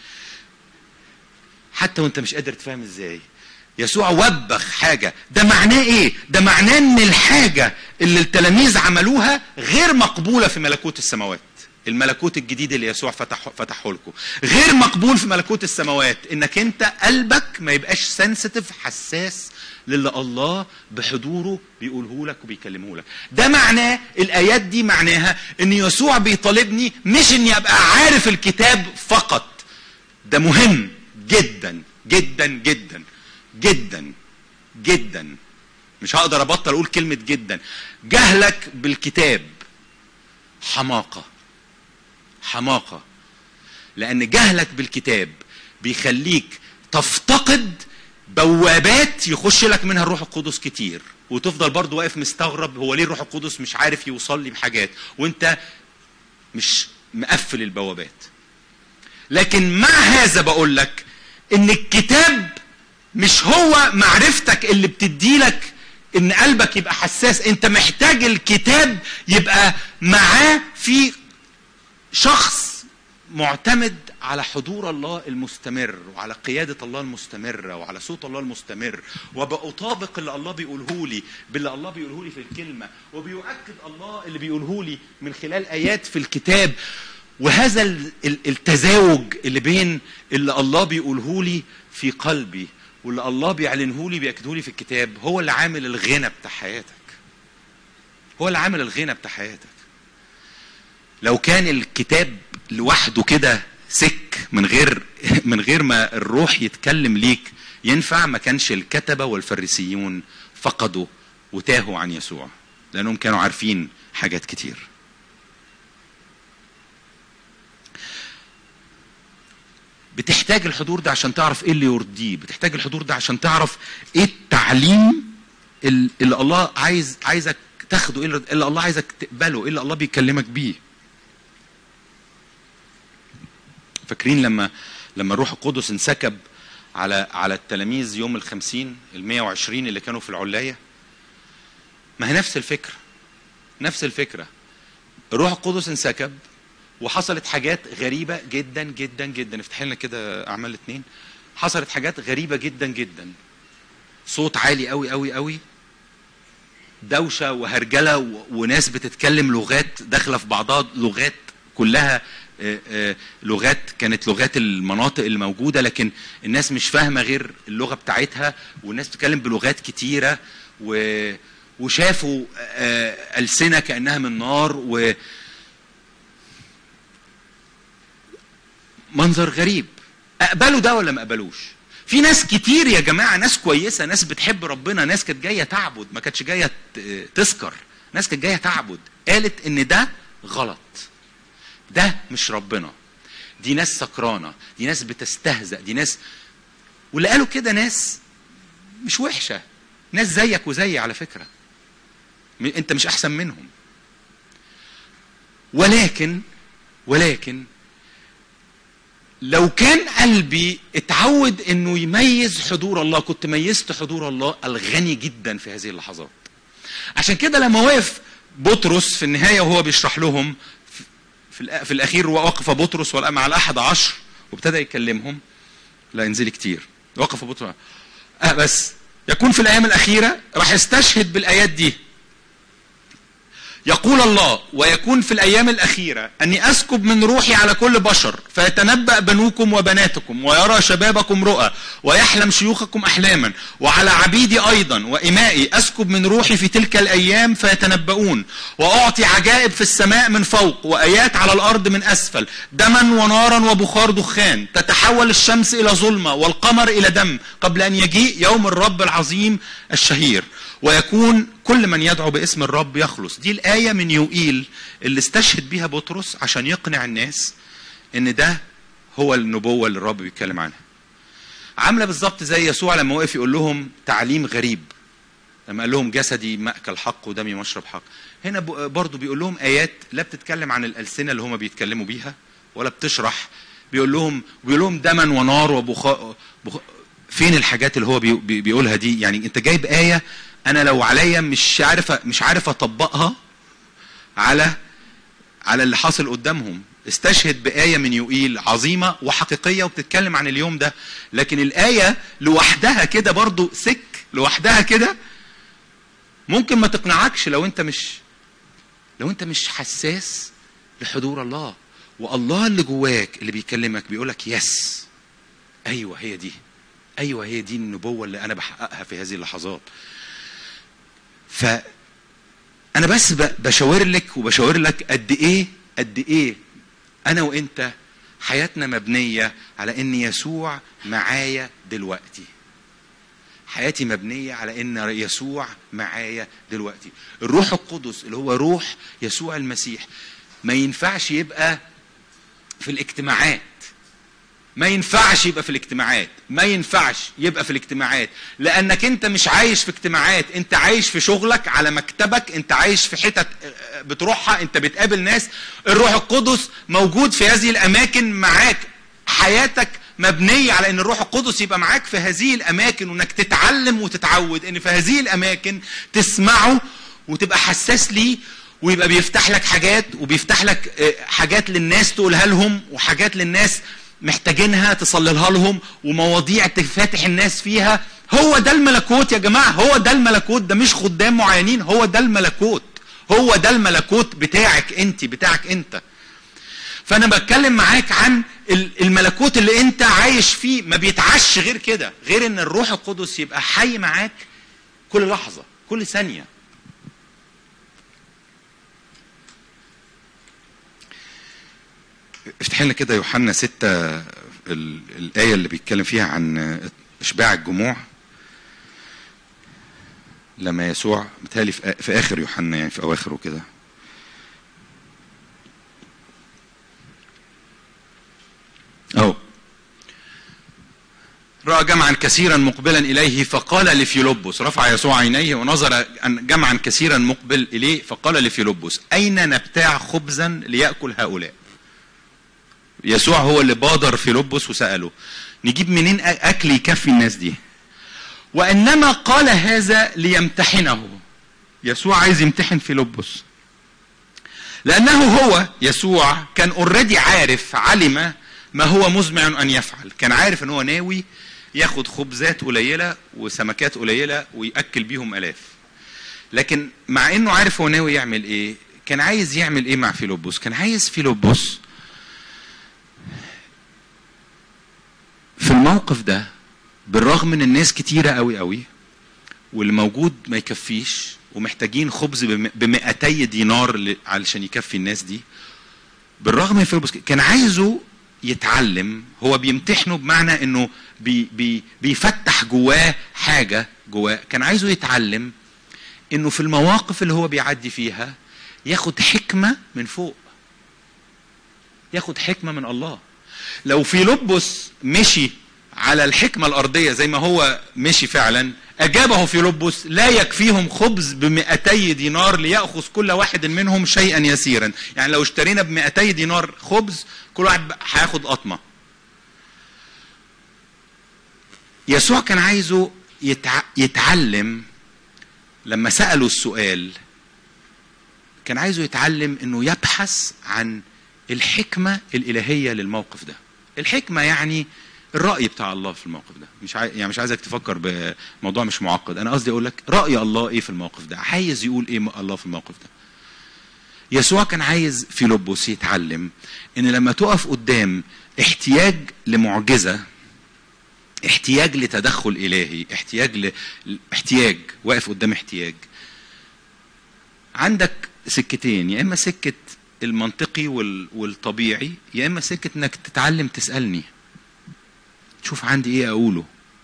حتى وانت مش قادر تفهم ازاي يسوع وبخ حاجة ده معناه ايه ده معناه ان الحاجة اللي التلاميذ عملوها غير مقبولة في ملكوت السماوات الملكوت الجديد اللي يسوع فتح فتحه لكم غير مقبول في ملكوت السماوات انك انت قلبك ما يبقاش سنسيتيف حساس للي الله بحضوره بيقوله لك وبيكلمه لك ده معناه الايات دي معناها ان يسوع بيطالبني مش اني ابقى عارف الكتاب فقط ده مهم جدا جدا جدا جدا جدا مش هقدر ابطل اقول كلمه جدا جهلك بالكتاب حماقه حماقه لان جهلك بالكتاب بيخليك تفتقد بوابات يخش لك منها الروح القدس كتير وتفضل برضو واقف مستغرب هو ليه الروح القدس مش عارف يوصل لي بحاجات وانت مش مقفل البوابات لكن مع هذا بقول لك ان الكتاب مش هو معرفتك اللي بتديلك ان قلبك يبقى حساس انت محتاج الكتاب يبقى معاه في شخص معتمد على حضور الله المستمر وعلى قيادة الله المستمرة وعلى صوت الله المستمر وبأطابق اللي الله بيقوله لي باللي الله بيقوله لي في الكلمة وبيؤكد الله اللي بيقوله لي من خلال آيات في الكتاب وهذا ال- ال- التزاوج اللي بين اللي الله بيقوله لي في قلبي واللي الله بيعلنه لي بيأكده لي في الكتاب هو اللي عامل الغنى بتاع حياتك هو اللي عامل الغنى بتاع حياتك لو كان الكتاب لوحده كده سك من غير من غير ما الروح يتكلم ليك ينفع ما كانش الكتبه والفريسيون فقدوا وتاهوا عن يسوع لانهم كانوا عارفين حاجات كتير بتحتاج الحضور ده عشان تعرف ايه اللي يرضيه بتحتاج الحضور ده عشان تعرف ايه التعليم ال- اللي الله عايز عايزك تاخده ايه اللي اللي الله عايزك تقبله ايه اللي الله بيكلمك بيه فاكرين لما لما الروح القدس انسكب على على التلاميذ يوم الخمسين المية وعشرين اللي كانوا في العلاية ما هي نفس الفكرة نفس الفكرة الروح القدس انسكب وحصلت حاجات غريبة جدا جدا جدا افتح لنا كده أعمال اتنين حصلت حاجات غريبة جدا جدا صوت عالي قوي قوي قوي دوشة وهرجلة و- وناس بتتكلم لغات داخلة في بعضها لغات كلها آه، آه، لغات كانت لغات المناطق الموجودة لكن الناس مش فاهمة غير اللغة بتاعتها والناس بتتكلم بلغات كتيرة و وشافوا آه، ألسنة كأنها من نار و منظر غريب اقبلوا ده ولا ما اقبلوش في ناس كتير يا جماعه ناس كويسه ناس بتحب ربنا ناس كانت جايه تعبد ما كانتش جايه ت- تسكر ناس كانت جايه تعبد قالت ان ده غلط ده مش ربنا دي ناس سكرانه دي ناس بتستهزأ دي ناس واللي قالوا كده ناس مش وحشه ناس زيك وزيي على فكره م- انت مش احسن منهم ولكن ولكن لو كان قلبي اتعود انه يميز حضور الله كنت ميزت حضور الله الغني جدا في هذه اللحظات عشان كده لما وقف بطرس في النهايه وهو بيشرح لهم في- في, الأ- في الاخير وقف بطرس والأ- مع الاحد عشر وابتدى يكلمهم لا انزلي كتير وقف بطرس آه بس يكون في الايام الاخيره راح يستشهد بالايات دي يقول الله ويكون في الايام الاخيره اني اسكب من روحي على كل بشر فيتنبا بنوكم وبناتكم ويرى شبابكم رؤى ويحلم شيوخكم احلاما وعلى عبيدي ايضا وامائي اسكب من روحي في تلك الايام فيتنبؤون واعطي عجائب في السماء من فوق وايات على الارض من اسفل دما ونارا وبخار دخان تتحول الشمس الى ظلمه والقمر الى دم قبل ان يجيء يوم الرب العظيم الشهير ويكون كل من يدعو باسم الرب يخلص دي الآية من يوئيل اللي استشهد بيها بطرس عشان يقنع الناس ان ده هو النبوة اللي الرب بيتكلم عنها عاملة بالظبط زي يسوع لما وقف يقول لهم تعليم غريب لما قال لهم جسدي مأكل حق ودمي مشرب حق هنا ب- برضو بيقول لهم آيات لا بتتكلم عن الألسنة اللي هم بيتكلموا بيها ولا بتشرح بيقول لهم بيقول لهم دما ونار وبخار بخ... فين الحاجات اللي هو بي... بي- بيقولها دي يعني انت جايب آية انا لو عليا مش عارف مش عارف اطبقها على على اللي حاصل قدامهم استشهد بآية من يوئيل عظيمة وحقيقية وبتتكلم عن اليوم ده لكن الآية لوحدها كده برضو سك لوحدها كده ممكن ما تقنعكش لو انت مش لو انت مش حساس لحضور الله والله اللي جواك اللي بيكلمك بيقولك يس ايوه هي دي ايوه هي دي النبوه اللي انا بحققها في هذه اللحظات ف انا بس ب- بشاور لك وبشاور لك قد ايه قد ايه انا وانت حياتنا مبنيه على ان يسوع معايا دلوقتي حياتي مبنيه على ان يسوع معايا دلوقتي الروح القدس اللي هو روح يسوع المسيح ما ينفعش يبقى في الاجتماعات ما ينفعش يبقى في الاجتماعات ما ينفعش يبقى في الاجتماعات لانك انت مش عايش في اجتماعات انت عايش في شغلك على مكتبك انت عايش في حتت آه، بتروحها انت بتقابل ناس الروح القدس موجود في هذه الاماكن معاك حياتك مبنية على ان الروح القدس يبقى معاك في هذه الاماكن وانك تتعلم وتتعود ان في هذه الاماكن تسمعه وتبقى حساس ليه ويبقى بيفتح لك حاجات وبيفتح لك آه، حاجات للناس تقولها لهم وحاجات للناس محتاجينها تصللها لهم ومواضيع تفتح الناس فيها هو ده الملكوت يا جماعة هو ده الملكوت ده مش خدام معينين هو ده الملكوت هو ده الملكوت بتاعك انت بتاعك انت فانا بتكلم معاك عن ال- الملكوت اللي انت عايش فيه ما بيتعش غير كده غير ان الروح القدس يبقى حي معاك كل لحظة كل ثانية افتح لنا كده يوحنا ستة ال- الآية اللي بيتكلم فيها عن إشباع الجموع لما يسوع بتهيألي في آ- في آخر يوحنا يعني في أواخره كده أهو رأى جمعا كثيرا مقبلا إليه فقال لفيلبس رفع يسوع عينيه ونظر أن جمعا كثيرا مقبل إليه فقال لفيلبس أين نبتاع خبزا ليأكل هؤلاء يسوع هو اللي بادر فيلبس وسأله نجيب منين أ- أكل يكفي الناس دي وإنما قال هذا ليمتحنه يسوع عايز يمتحن فيلبس لأنه هو يسوع كان اوريدي عارف علم ما هو مزمع أن يفعل كان عارف أن هو ناوي ياخد خبزات قليلة وسمكات قليلة ويأكل بيهم ألاف لكن مع أنه عارف هو ناوي يعمل إيه كان عايز يعمل إيه مع فيلبس كان عايز فيلبس في الموقف ده بالرغم ان الناس كتيرة قوي قوي واللي موجود ما يكفيش ومحتاجين خبز ب 200 دينار ل- علشان يكفي الناس دي بالرغم من فيلبس كان عايزه يتعلم هو بيمتحنه بمعنى انه بي بي بيفتح جواه حاجة جواه كان عايزه يتعلم انه في المواقف اللي هو بيعدي فيها ياخد حكمة من فوق ياخد حكمة من الله لو فيلبس مشي على الحكمة الأرضية زي ما هو مشي فعلا أجابه فيلبس لا يكفيهم خبز بمئتي دينار ليأخذ كل واحد منهم شيئا يسيرا يعني لو اشترينا بمئتي دينار خبز كل واحد بقى هياخد قطمة يسوع كان عايزه يتع... يتعلم لما سأله السؤال كان عايزه يتعلم انه يبحث عن الحكمة الإلهية للموقف ده الحكمة يعني الرأي بتاع الله في الموقف ده مش عاي... يعني مش عايزك تفكر بموضوع مش معقد انا قصدي اقول لك رأي الله ايه في الموقف ده عايز يقول ايه الله في الموقف ده يسوع كان عايز فيلبس يتعلم ان لما تقف قدام احتياج لمعجزة احتياج لتدخل الهي احتياج ل... احتياج واقف قدام احتياج عندك سكتين يا اما سكه المنطقي وال... والطبيعي يا اما سكه انك تتعلم تسالني تشوف عندي ايه اقوله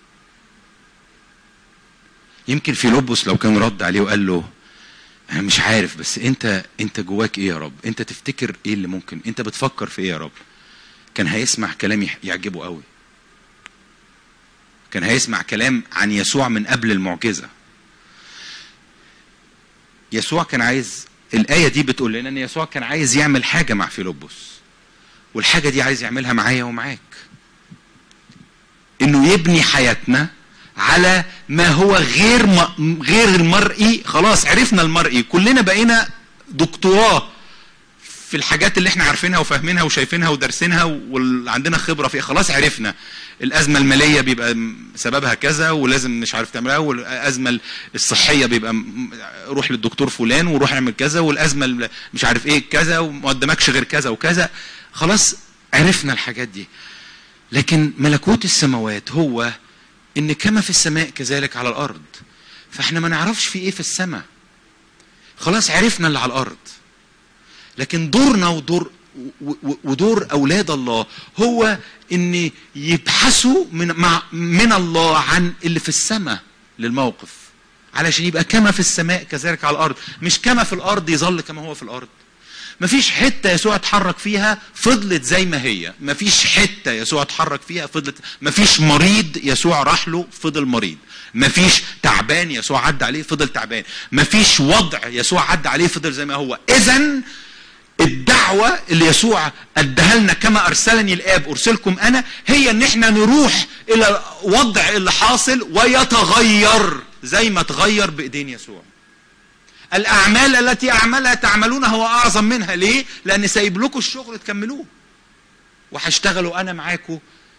يمكن فيلبس لو كان رد عليه وقال له انا مش عارف بس انت انت جواك ايه يا رب انت تفتكر ايه اللي ممكن انت بتفكر في ايه يا رب كان هيسمع كلام يح- يعجبه قوي كان هيسمع كلام عن يسوع من قبل المعجزه يسوع كان عايز الآية دي بتقول لنا إن يسوع كان عايز يعمل حاجة مع فيلبس والحاجة دي عايز يعملها معايا ومعاك إنه يبني حياتنا على ما هو غير م... غير المرئي خلاص عرفنا المرئي كلنا بقينا دكتوراه في الحاجات اللي احنا عارفينها وفاهمينها وشايفينها ودارسينها وعندنا خبره فيها خلاص عرفنا الازمه الماليه بيبقى م- سببها كذا ولازم مش عارف تعملها والازمه الصحيه بيبقى م- روح للدكتور فلان وروح اعمل كذا والازمه ال- مش عارف ايه كذا وما قدامكش غير كذا وكذا خلاص عرفنا الحاجات دي لكن ملكوت السماوات هو ان كما في السماء كذلك على الارض فاحنا ما نعرفش في ايه في السماء خلاص عرفنا اللي على الارض لكن دورنا ودور و- و- ودور اولاد الله هو ان يبحثوا من مع من الله عن اللي في السماء للموقف علشان يبقى كما في السماء كذلك على الارض مش كما في الارض يظل كما هو في الارض مفيش حته يسوع اتحرك فيها فضلت زي ما هي مفيش حته يسوع اتحرك فيها فضلت مفيش مريض يسوع راح له فضل مريض مفيش تعبان يسوع عدى عليه فضل تعبان مفيش وضع يسوع عدى عليه فضل زي ما هو اذا الدعوة اللي يسوع اداها لنا كما ارسلني الاب ارسلكم انا هي ان احنا نروح الى الوضع اللي حاصل ويتغير زي ما تغير بايدين يسوع الاعمال التي اعملها تعملونها هو اعظم منها ليه لان سايب لكم الشغل تكملوه وهشتغلوا انا معاكم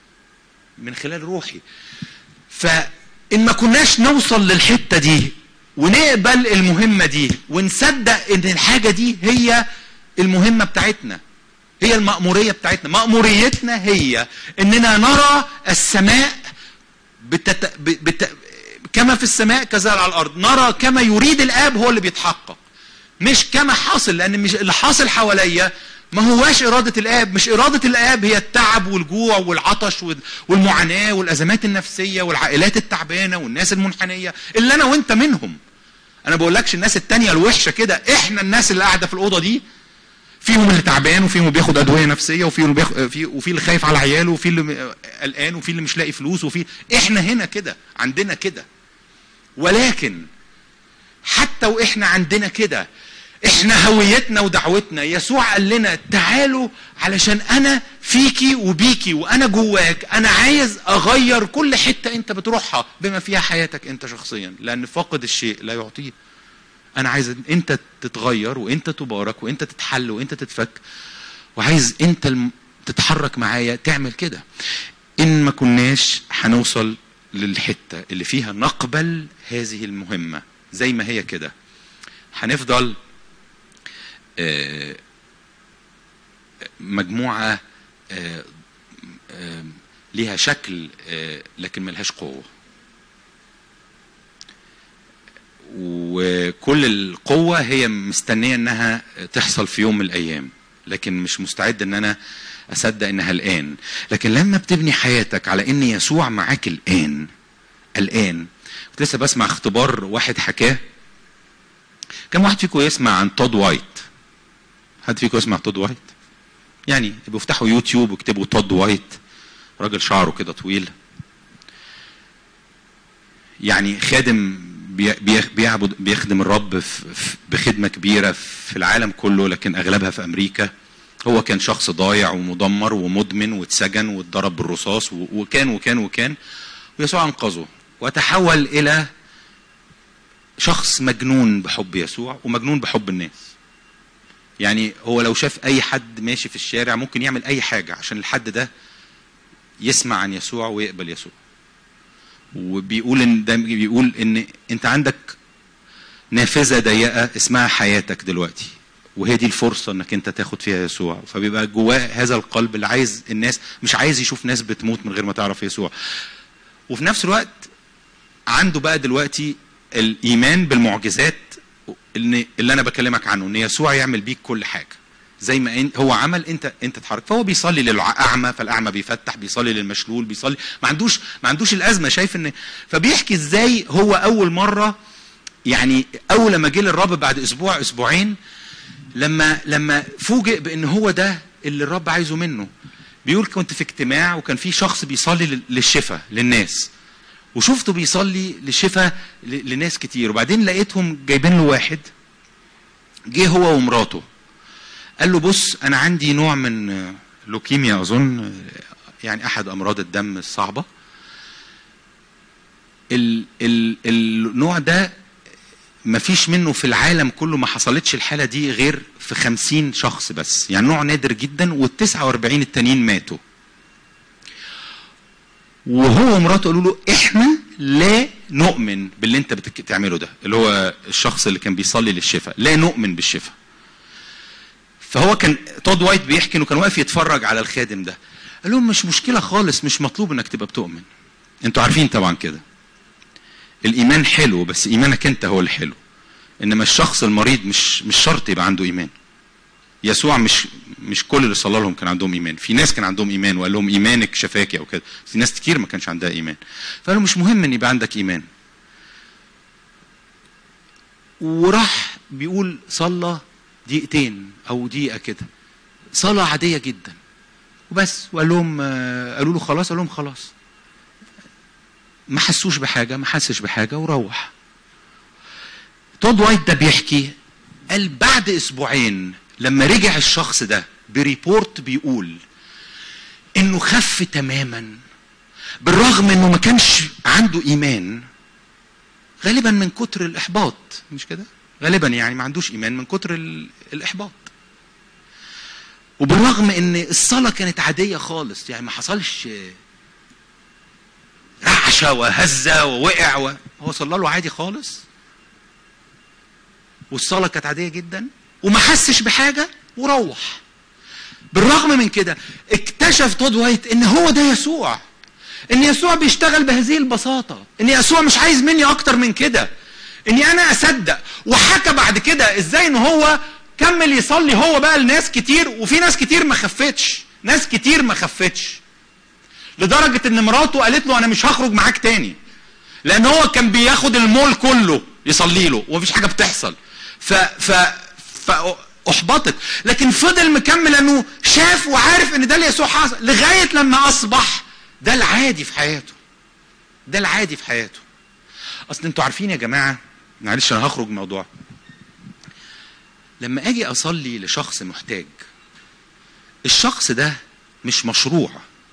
من خلال روحي فان ما كناش نوصل للحته دي ونقبل المهمه دي ونصدق ان الحاجه دي هي المهمه بتاعتنا هي المأمورية بتاعتنا مأموريتنا هي اننا نرى السماء بتت... بت... كما في السماء كذا على الارض نرى كما يريد الاب هو اللي بيتحقق مش كما حاصل لان مش اللي حاصل حواليا ما هواش إرادة الآب مش إرادة الآب هي التعب والجوع والعطش وال- والمعاناة والأزمات النفسية والعائلات التعبانة والناس المنحنية اللي أنا وأنت منهم أنا بقولكش الناس التانية الوحشة كده إحنا الناس اللي قاعدة في الأوضة دي فيهم اللي تعبان وفيهم اللي بياخد ادويه نفسيه وفي اللي بياخد في وفي اللي خايف على عياله وفي اللي م- قلقان وفي اللي مش لاقي فلوس وفي احنا هنا كده عندنا كده ولكن حتى واحنا عندنا كده احنا هويتنا ودعوتنا يسوع قال لنا تعالوا علشان انا فيكي وبيكي وانا جواك انا عايز اغير كل حته انت بتروحها بما فيها حياتك انت شخصيا لان فاقد الشيء لا يعطيه انا عايز انت تتغير وانت تبارك وانت تتحل وانت تتفك وعايز انت الم... تتحرك معايا تعمل كده ان ما كناش هنوصل للحته اللي فيها نقبل هذه المهمه زي ما هي كده هنفضل آه، مجموعه آه، آه، ليها شكل آه، لكن ملهاش قوه وكل القوة هي مستنية انها تحصل في يوم من الايام لكن مش مستعد ان انا اصدق انها الان لكن لما بتبني حياتك على ان يسوع معاك الان الان كنت لسه بسمع اختبار واحد حكاه كم واحد فيكم يسمع عن تود وايت حد فيكم يسمع تود وايت يعني يبقوا افتحوا يوتيوب واكتبوا تود وايت راجل شعره كده طويل يعني خادم بي- بي- بيعبد بيخدم الرب في- في- بخدمه كبيره في العالم كله لكن اغلبها في امريكا هو كان شخص ضايع ومدمر ومدمن واتسجن واتضرب بالرصاص و- وكان وكان وكان ويسوع انقذه وتحول الى شخص مجنون بحب يسوع ومجنون بحب الناس يعني هو لو شاف اي حد ماشي في الشارع ممكن يعمل اي حاجه عشان الحد ده يسمع عن يسوع ويقبل يسوع وبيقول ان ده بيقول ان انت عندك نافذه ضيقه اسمها حياتك دلوقتي وهي دي الفرصه انك انت تاخد فيها يسوع فبيبقى جواه هذا القلب اللي عايز الناس مش عايز يشوف ناس بتموت من غير ما تعرف يسوع وفي نفس الوقت عنده بقى دلوقتي الايمان بالمعجزات اللي, اللي انا بكلمك عنه ان يسوع يعمل بيك كل حاجه زي ما إن هو عمل انت انت تتحرك فهو بيصلي للاعمى فالاعمى بيفتح بيصلي للمشلول بيصلي ما عندوش ما عندوش الازمه شايف ان فبيحكي ازاي هو اول مره يعني اول لما جه للرب بعد اسبوع اسبوعين لما لما فوجئ بان هو ده اللي الرب عايزه منه بيقول كنت في اجتماع وكان في شخص بيصلي لل- للشفاء للناس وشفته بيصلي للشفاء ل- لناس كتير وبعدين لقيتهم جايبين له واحد جه هو ومراته قال له بص انا عندي نوع من آه، لوكيميا اظن آه، يعني احد امراض الدم الصعبه ال ال النوع ده ما فيش منه في العالم كله ما حصلتش الحالة دي غير في خمسين شخص بس يعني نوع نادر جدا والتسعة واربعين التانيين ماتوا وهو ومراته قالوا له احنا لا نؤمن باللي انت بتعمله ده اللي هو الشخص اللي كان بيصلي للشفاء لا نؤمن بالشفاء فهو كان تود وايت بيحكي انه كان واقف يتفرج على الخادم ده قال لهم مش مشكله خالص مش مطلوب انك تبقى بتؤمن انتوا عارفين طبعا كده الايمان حلو بس ايمانك انت هو الحلو انما الشخص المريض مش مش شرط يبقى عنده ايمان يسوع مش مش كل اللي صلى لهم كان عندهم ايمان في ناس كان عندهم ايمان وقال لهم ايمانك شفاكي او كده في ناس كتير ما كانش عندها ايمان فقالوا مش مهم ان يبقى عندك ايمان وراح بيقول صلى دقيقتين او دقيقه كده صلاه عاديه جدا وبس وقال لهم آه، قالوا له خلاص قال لهم خلاص ما حسوش بحاجه ما حسش بحاجه وروح تود وايت ده بيحكي قال بعد اسبوعين لما رجع الشخص ده بريبورت بيقول انه خف تماما بالرغم انه ما كانش عنده ايمان غالبا من كتر الاحباط مش كده غالبا يعني ما عندوش ايمان من كتر ال- الاحباط وبالرغم ان الصلاه كانت عاديه خالص يعني ما حصلش رعشه وهزه ووقع و... هو صلى له عادي خالص والصلاه كانت عاديه جدا وما حسش بحاجه وروح بالرغم من كده اكتشف تود وايت ان هو ده يسوع ان يسوع بيشتغل بهذه البساطه ان يسوع مش عايز مني اكتر من كده اني انا اصدق وحكى بعد كده ازاي ان هو كمل يصلي هو بقى لناس كتير وفي ناس كتير ما خفتش ناس كتير ما خفتش لدرجه ان مراته قالت له انا مش هخرج معاك تاني لان هو كان بياخد المول كله يصلي له ومفيش حاجه بتحصل ف ف فاحبطت لكن فضل مكمل لانه شاف وعارف ان ده اللي يسوع حصل لغايه لما اصبح ده العادي في حياته ده العادي في حياته اصل انتوا عارفين يا جماعه معلش انا هخرج من الموضوع لما اجي اصلي لشخص محتاج الشخص ده مش مشروع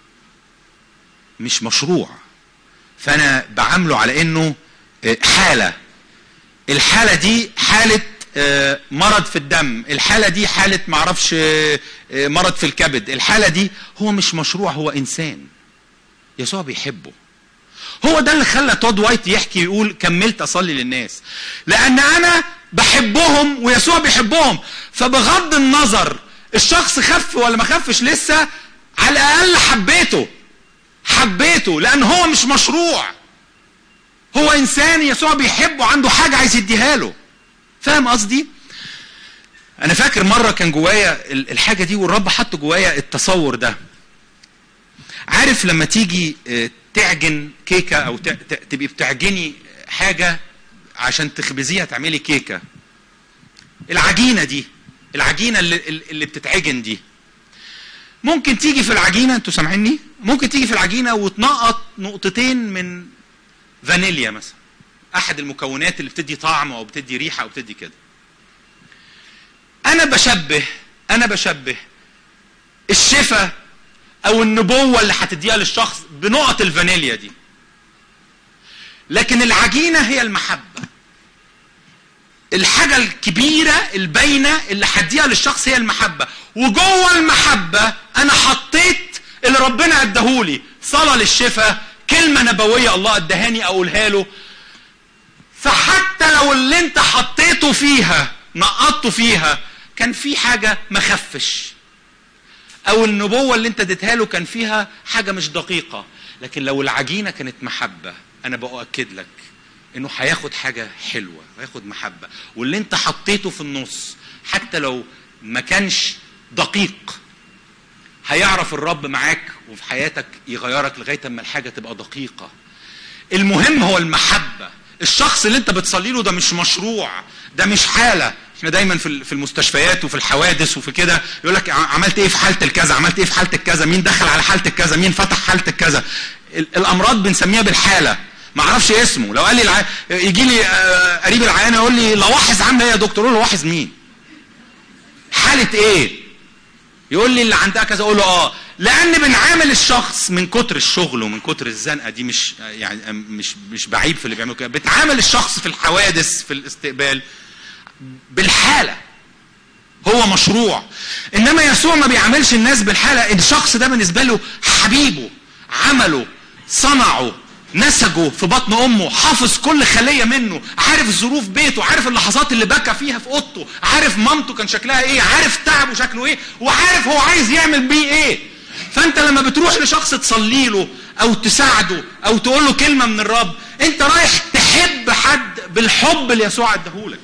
مش مشروع فانا بعامله على انه آه، حاله الحاله دي حاله آه، مرض في الدم الحاله دي حاله معرفش آه، آه، مرض في الكبد الحاله دي هو مش مشروع هو انسان يسوع بيحبه هو ده اللي خلى تود وايت يحكي يقول كملت اصلي للناس لان انا بحبهم ويسوع بيحبهم فبغض النظر الشخص خف ولا ما خفش لسه على الاقل حبيته حبيته لان هو مش مشروع هو انسان يسوع بيحبه عنده حاجه عايز يديها له فاهم قصدي انا فاكر مره كان جوايا ال- الحاجه دي والرب حط جوايا التصور ده عارف لما تيجي آه، تعجن كيكه او ت- ت- تبقي بتعجني حاجه عشان تخبزيها تعملي كيكه العجينه دي العجينه اللي, اللي بتتعجن دي ممكن تيجي في العجينه انتوا سامعيني ممكن تيجي في العجينه وتنقط نقطتين من فانيليا مثلا احد المكونات اللي بتدي طعم او بتدي ريحه او بتدي كده انا بشبه انا بشبه الشفاء او النبوه اللي هتديها للشخص بنقط الفانيليا دي لكن العجينه هي المحبه الحاجه الكبيره الباينه اللي هديها للشخص هي المحبه وجوه المحبه انا حطيت اللي ربنا اداهولي صلاه للشفاء كلمه نبويه الله ادهاني اقولها له فحتى لو اللي انت حطيته فيها نقطته فيها كان في حاجه ما خفش او النبوه اللي انت اديتها له كان فيها حاجه مش دقيقه لكن لو العجينه كانت محبه انا باكد لك انه هياخد حاجه حلوه هياخد محبه واللي انت حطيته في النص حتى لو ما كانش دقيق هيعرف الرب معاك وفي حياتك يغيرك لغايه اما الحاجه تبقى دقيقه المهم هو المحبه الشخص اللي انت بتصلي له ده مش مشروع ده مش حاله احنا دايما في في المستشفيات وفي الحوادث وفي كده يقول لك عملت ايه في حاله الكذا عملت ايه في حاله الكذا مين دخل على حاله الكذا مين فتح حاله الكذا ال- الامراض بنسميها بالحاله ما اعرفش اسمه لو قال لي الع... يجي لي آه، قريب العيان يقول لي لواحظ عامله ايه يا دكتور اقول له لواحظ مين حاله ايه يقول لي اللي عندها كذا اقول له اه لان بنعامل الشخص من كتر الشغل ومن كتر الزنقه دي مش يعني مش مش بعيب في اللي بيعملوا كده بتعامل الشخص في الحوادث في الاستقبال بالحاله هو مشروع انما يسوع ما بيعاملش الناس بالحاله الشخص ده بالنسبه له حبيبه عمله صنعه نسجه في بطن امه حافظ كل خليه منه عارف ظروف بيته عارف اللحظات اللي بكى فيها في اوضته عارف مامته كان شكلها ايه عارف تعبه شكله ايه وعارف هو عايز يعمل بيه ايه فانت لما بتروح لشخص تصلي له او تساعده او تقول له كلمه من الرب انت رايح تحب حد بالحب اللي يسوع اداهولك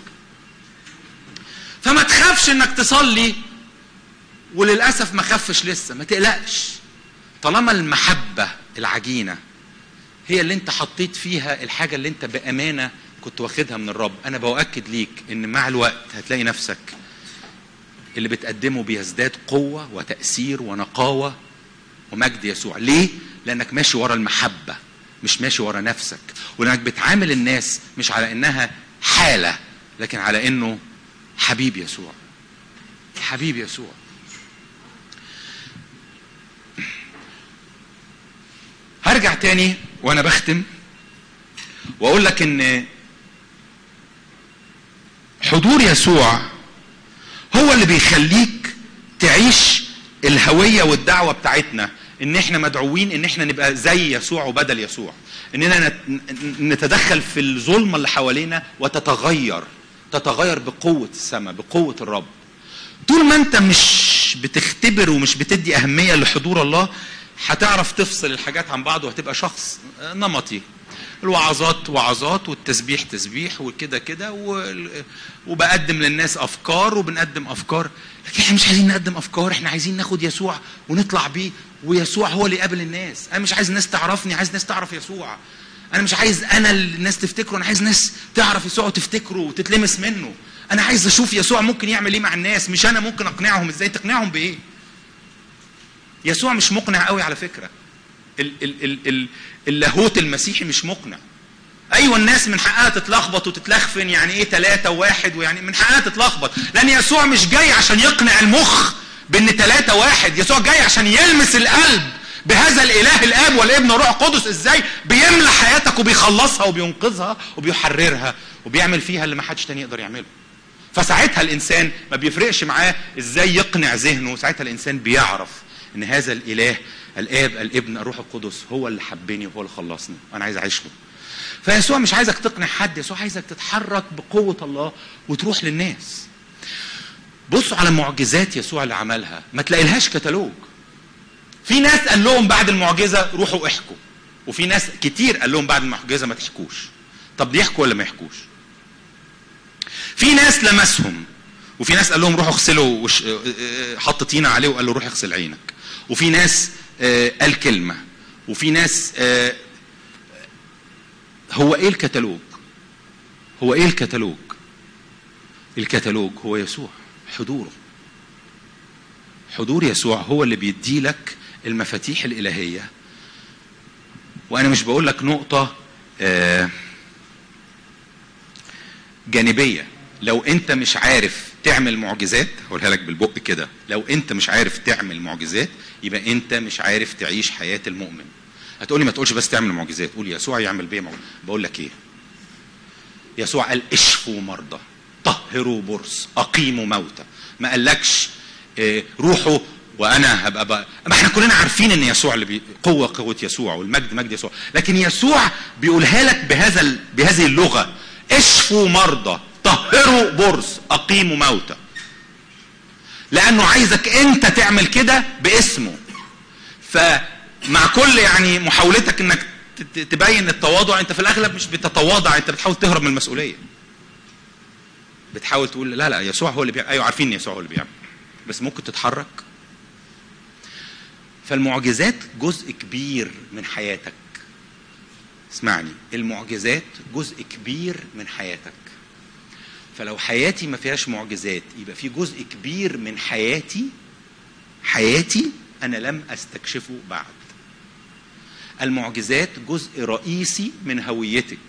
فما تخافش انك تصلي وللاسف ما خفش لسه ما تقلقش طالما المحبه العجينه هي اللي انت حطيت فيها الحاجه اللي انت بامانه كنت واخدها من الرب انا باكد ليك ان مع الوقت هتلاقي نفسك اللي بتقدمه بيزداد قوه وتاثير ونقاوه ومجد يسوع ليه لانك ماشي ورا المحبه مش ماشي ورا نفسك ولانك بتعامل الناس مش على انها حاله لكن على انه حبيب يسوع حبيب يسوع هرجع تاني وانا بختم واقول لك ان حضور يسوع هو اللي بيخليك تعيش الهوية والدعوة بتاعتنا ان احنا مدعوين ان احنا نبقى زي يسوع وبدل يسوع اننا نتدخل في الظلمة اللي حوالينا وتتغير تتغير بقوة السماء بقوة الرب طول ما انت مش بتختبر ومش بتدي اهمية لحضور الله هتعرف تفصل الحاجات عن بعض وهتبقى شخص نمطي الوعظات وعظات والتسبيح تسبيح وكده كده وبقدم للناس افكار وبنقدم افكار لكن احنا مش عايزين نقدم افكار احنا عايزين ناخد يسوع ونطلع بيه ويسوع هو اللي يقابل الناس انا مش عايز الناس تعرفني عايز الناس تعرف يسوع انا مش عايز انا الناس تفتكره انا عايز ناس تعرف يسوع وتفتكره وتتلمس منه انا عايز اشوف يسوع ممكن يعمل ايه مع الناس مش انا ممكن اقنعهم ازاي تقنعهم بايه يسوع مش مقنع قوي على فكره ال ال ال ال اللاهوت المسيحي مش مقنع ايوه الناس من حقها تتلخبط وتتلخفن يعني ايه ثلاثة واحد ويعني من حقها تتلخبط لان يسوع مش جاي عشان يقنع المخ بان ثلاثة واحد يسوع جاي عشان يلمس القلب بهذا الاله الاب والابن والروح القدس ازاي بيملى حياتك وبيخلصها وبينقذها وبيحررها وبيعمل فيها اللي ما حدش تاني يقدر يعمله فساعتها الانسان ما بيفرقش معاه ازاي يقنع ذهنه ساعتها الانسان بيعرف ان هذا الاله الاب الابن الروح القدس هو اللي حبني وهو اللي خلصني وانا عايز اعيش له فيسوع مش عايزك تقنع حد يسوع عايزك تتحرك بقوه الله وتروح للناس بصوا على معجزات يسوع اللي عملها ما تلاقيلهاش كتالوج في ناس قال لهم بعد المعجزه روحوا احكوا وفي ناس كتير قال لهم بعد المعجزه ما تحكوش طب دي يحكوا ولا ما يحكوش في ناس لمسهم وفي ناس قال لهم روحوا اغسلوا وش... حط طينه عليه وقال له روح اغسل عينك وفي ناس قال كلمه وفي ناس هو ايه الكتالوج هو ايه الكتالوج الكتالوج هو يسوع حضوره حضور يسوع هو اللي بيدي لك المفاتيح الالهيه وانا مش بقول لك نقطه جانبيه لو انت مش عارف تعمل معجزات هقولها لك بالبق كده لو انت مش عارف تعمل معجزات يبقى انت مش عارف تعيش حياه المؤمن هتقولي ما تقولش بس تعمل معجزات قول يسوع يعمل بيا معجزات بقول لك ايه يسوع قال اشفوا مرضى طهروا برص اقيموا موتى ما قالكش إيه روحوا وانا هبقى بقى ما احنا كلنا عارفين ان يسوع اللي بي... قوه قوه يسوع والمجد مجد يسوع لكن يسوع بيقولها لك بهذا ال... بهذه اللغه اشفوا مرضى طهروا برص اقيموا موتى لانه عايزك انت تعمل كده باسمه فمع كل يعني محاولتك انك تبين التواضع انت في الاغلب مش بتتواضع انت بتحاول تهرب من المسؤوليه بتحاول تقول لا لا يسوع هو اللي بيعمل ايوه عارفين ان يسوع هو اللي بيعمل بس ممكن تتحرك فالمعجزات جزء كبير من حياتك اسمعني المعجزات جزء كبير من حياتك فلو حياتي ما فيهاش معجزات يبقى في جزء كبير من حياتي حياتي انا لم استكشفه بعد المعجزات جزء رئيسي من هويتك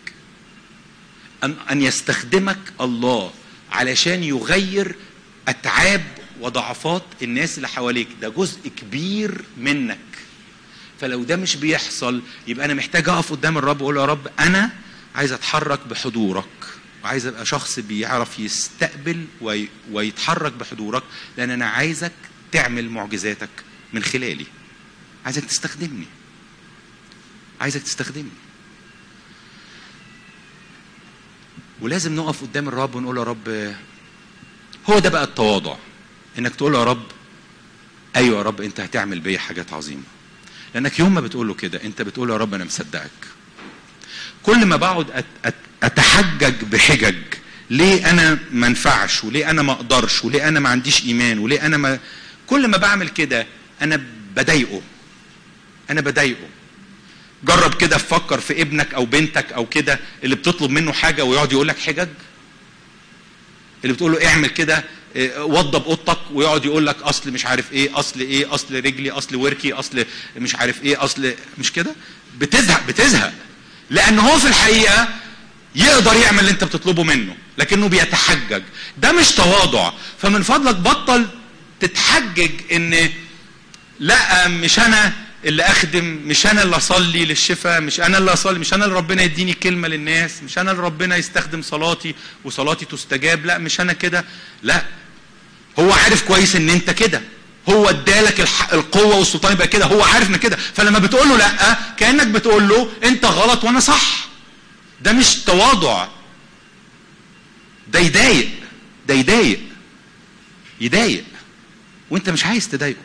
ان ان يستخدمك الله علشان يغير اتعاب وضعفات الناس اللي حواليك ده جزء كبير منك فلو ده مش بيحصل يبقى انا محتاج اقف قدام الرب واقول له يا رب انا عايز اتحرك بحضورك وعايز ابقى شخص بيعرف يستقبل وي... ويتحرك بحضورك لان انا عايزك تعمل معجزاتك من خلالي عايزك تستخدمني عايزك تستخدمني ولازم نقف قدام الرب ونقول يا رب هو ده بقى التواضع انك تقول له يا رب ايوه يا رب انت هتعمل بيا حاجات عظيمه لانك يوم ما بتقول له كده انت بتقول له يا رب انا مصدقك كل ما بقعد أت- أت- اتحجج بحجج ليه انا ما انفعش وليه انا ما اقدرش وليه انا ما عنديش ايمان وليه انا ما كل ما بعمل كده انا بضايقه انا بضايقه جرب كده فكر في ابنك او بنتك او كده اللي بتطلب منه حاجه ويقعد يقول لك حجج اللي بتقول له اعمل كده إيه، وضب اوضتك ويقعد يقول لك اصل مش عارف ايه اصل ايه اصل رجلي اصل وركي اصل مش عارف ايه اصل مش كده بتزهق بتزهق لان هو في الحقيقه يقدر يعمل اللي انت بتطلبه منه لكنه بيتحجج ده مش تواضع فمن فضلك بطل تتحجج ان لا مش انا اللي اخدم مش انا اللي اصلي للشفاء مش انا اللي اصلي مش انا اللي ربنا يديني كلمه للناس مش انا اللي ربنا يستخدم صلاتي وصلاتي تستجاب لا مش انا كده لا هو عارف كويس ان انت كده هو ادالك الح- القوه والسلطان يبقى كده هو عارف ان كده فلما بتقول له لا كانك بتقول له انت غلط وانا صح ده مش تواضع ده يضايق ده يضايق يضايق وانت مش عايز تضايقه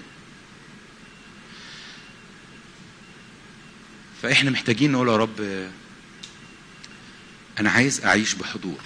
فاحنا محتاجين نقول يا رب انا عايز اعيش بحضور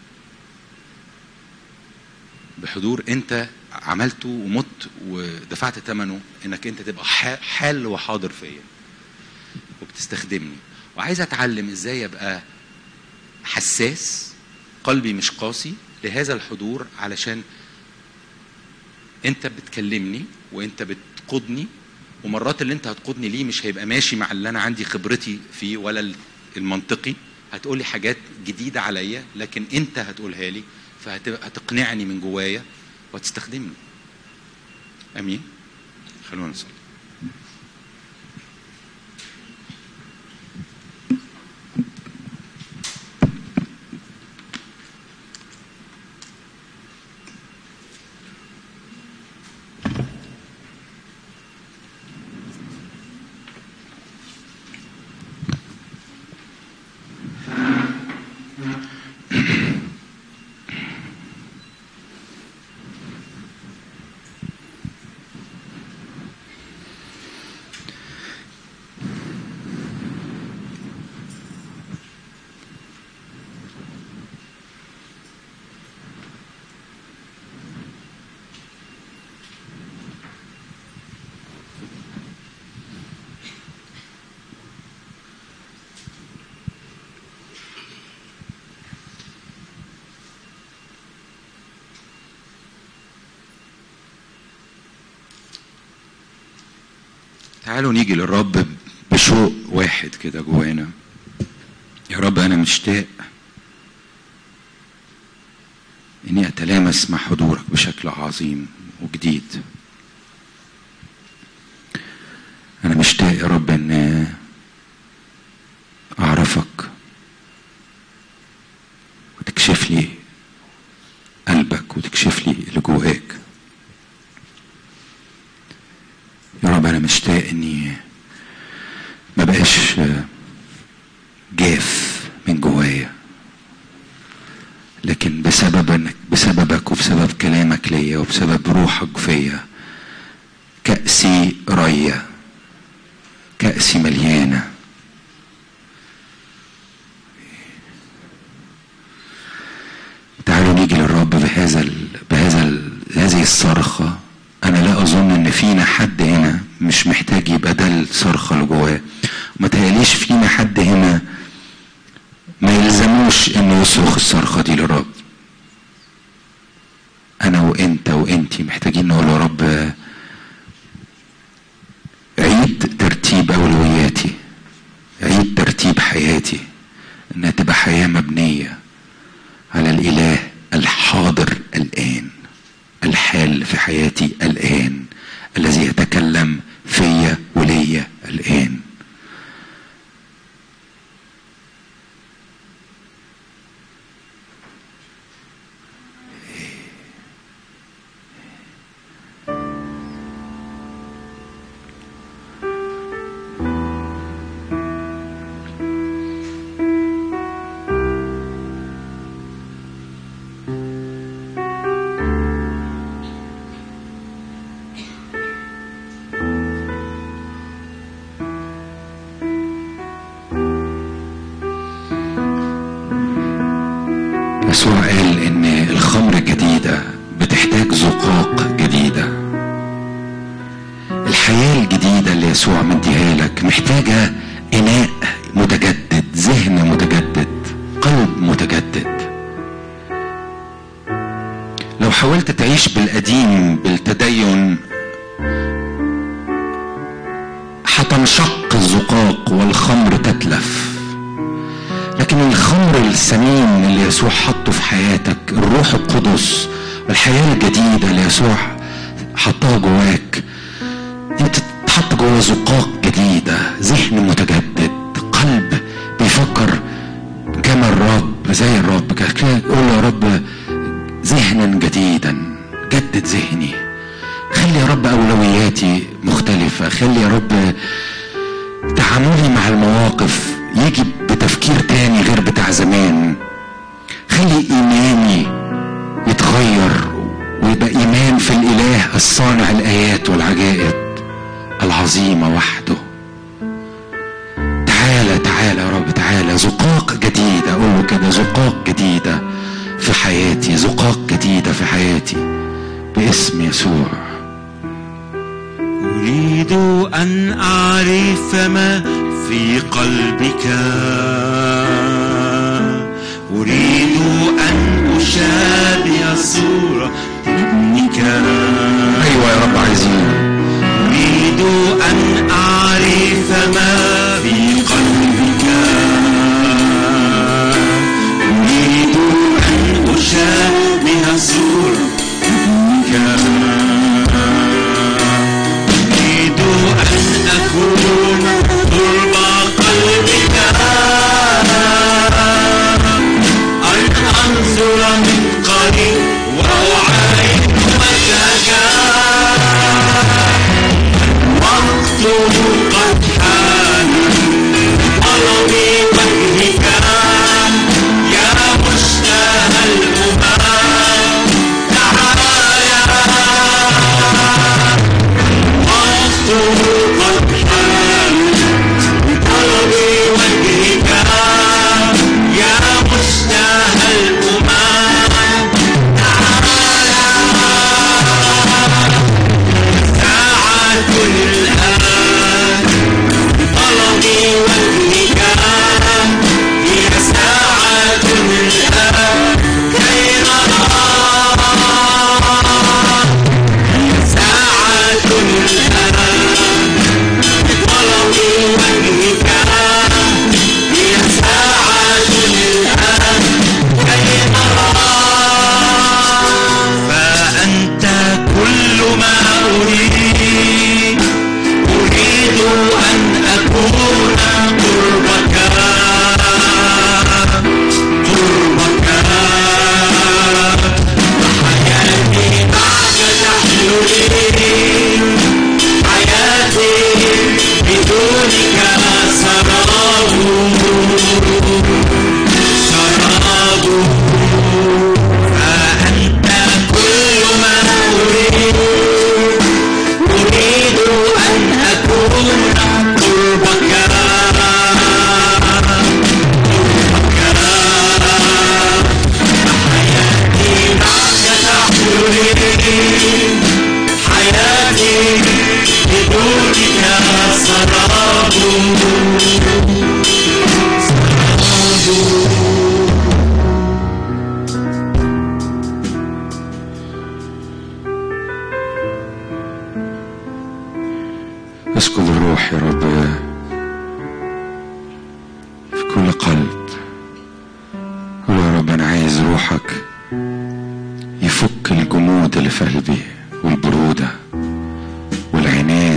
بحضور انت عملته ومت ودفعت ثمنه انك انت تبقى ح- حال وحاضر فيا وبتستخدمني وعايز اتعلم ازاي ابقى حساس قلبي مش قاسي لهذا الحضور علشان انت بتكلمني وانت بتقودني ومرات اللي انت هتقودني ليه مش هيبقى ماشي مع اللي انا عندي خبرتي فيه ولا المنطقي هتقولي حاجات جديدة عليا لكن انت هتقولها لي فهتقنعني من جوايا وتستخدمني امين خلونا نصلي تعالوا نيجي للرب بشوق واحد كده جوانا يا رب انا مشتاق اني اتلامس مع حضورك بشكل عظيم وجديد انا مشتاق يا رب ان اعرفك وتكشف لي قلبك وتكشف لي اللي جواك يا رب انا مشتاق اني ما بقاش جاف من جوايا لكن بسبب انك بسببك وبسبب كلامك ليا وبسبب روحك فيا كأسي رية كأسي مليانة تعالوا نيجي للرب بهذا ال... بهذا ال... هذه الصرخة أنا لا أظن إن فينا حد هنا مش محتاج يبقى ده الصرخة اللي جواه وما تهيأليش فينا حد هنا ما يلزموش إنه يصرخ الصرخة دي للرب أنا وأنت وأنتي محتاجين نقول يا رب عيد ترتيب أولوياتي عيد ترتيب حياتي إنها تبقى حياة مبنية على الإله الحاضر الآن الحال في حياتي الآن الذي يتكلم فيا وليا الآن يسوع قال ان الخمر الجديدة بتحتاج زقاق جديدة الحياة الجديدة اللي يسوع مديها لك محتاجة إناء متجدد ذهن متجدد قلب متجدد لو حاولت تعيش بالقديم بالتدين هتنشق الزقاق والخمر تتلف لكن الخمر الثمين اللي يسوع حطه في حياتك الروح القدس والحياة الجديدة اللي يسوع حطها جواك دي بتتحط جوا زقاق جديدة ذهن متجدد قلب بيفكر كما الرب زي الرب كده قول يا رب ذهنا جديدا جدد ذهني خلي يا رب أولوياتي مختلفة خلي يا رب تعاملي مع المواقف يجي بتفكير تاني غير بتاع زمان خلي ايماني يتغير ويبقى ايمان في الاله الصانع الايات والعجائب العظيمه وحده تعالى تعالى يا رب تعالى زقاق جديده اقول له كده زقاق جديده في حياتي زقاق جديده في حياتي باسم يسوع أريد أن أعرف ما في قلبك أريد أن أشابه صورة ابنك ايوه يا رب عايزين أريد أن أعرف ما في قلبك أريد أن أشابه صورة ابنك أريد أن أكون قرب قلبك أن أنظر من قريب وأعاين وجهك وقت قد حان طلبي وجهك يا مشتهى الأمم تعالى وقت قد حان طلبي وجهك يا مشتهى الأمم تعالى ساعة الآن طلبي وجهك هي ساعة الآن كي نرى ساعة الآن طلبي وجهك هي ساعة الآن كي نرى فأنت كل ما أريد أريد أن أكون قربك قربك حياتي معك تحلو لي حياتي بدونك سراب سراب فأنت كل ما أريد أريد أن أكون قربك حياتي معك تحلو لي حياتي بدونك سراب اسكب الروح يا رب في كل قلب قول يا رب انا عايز روحك يفك الجمود اللي في قلبي والبرودة والعناد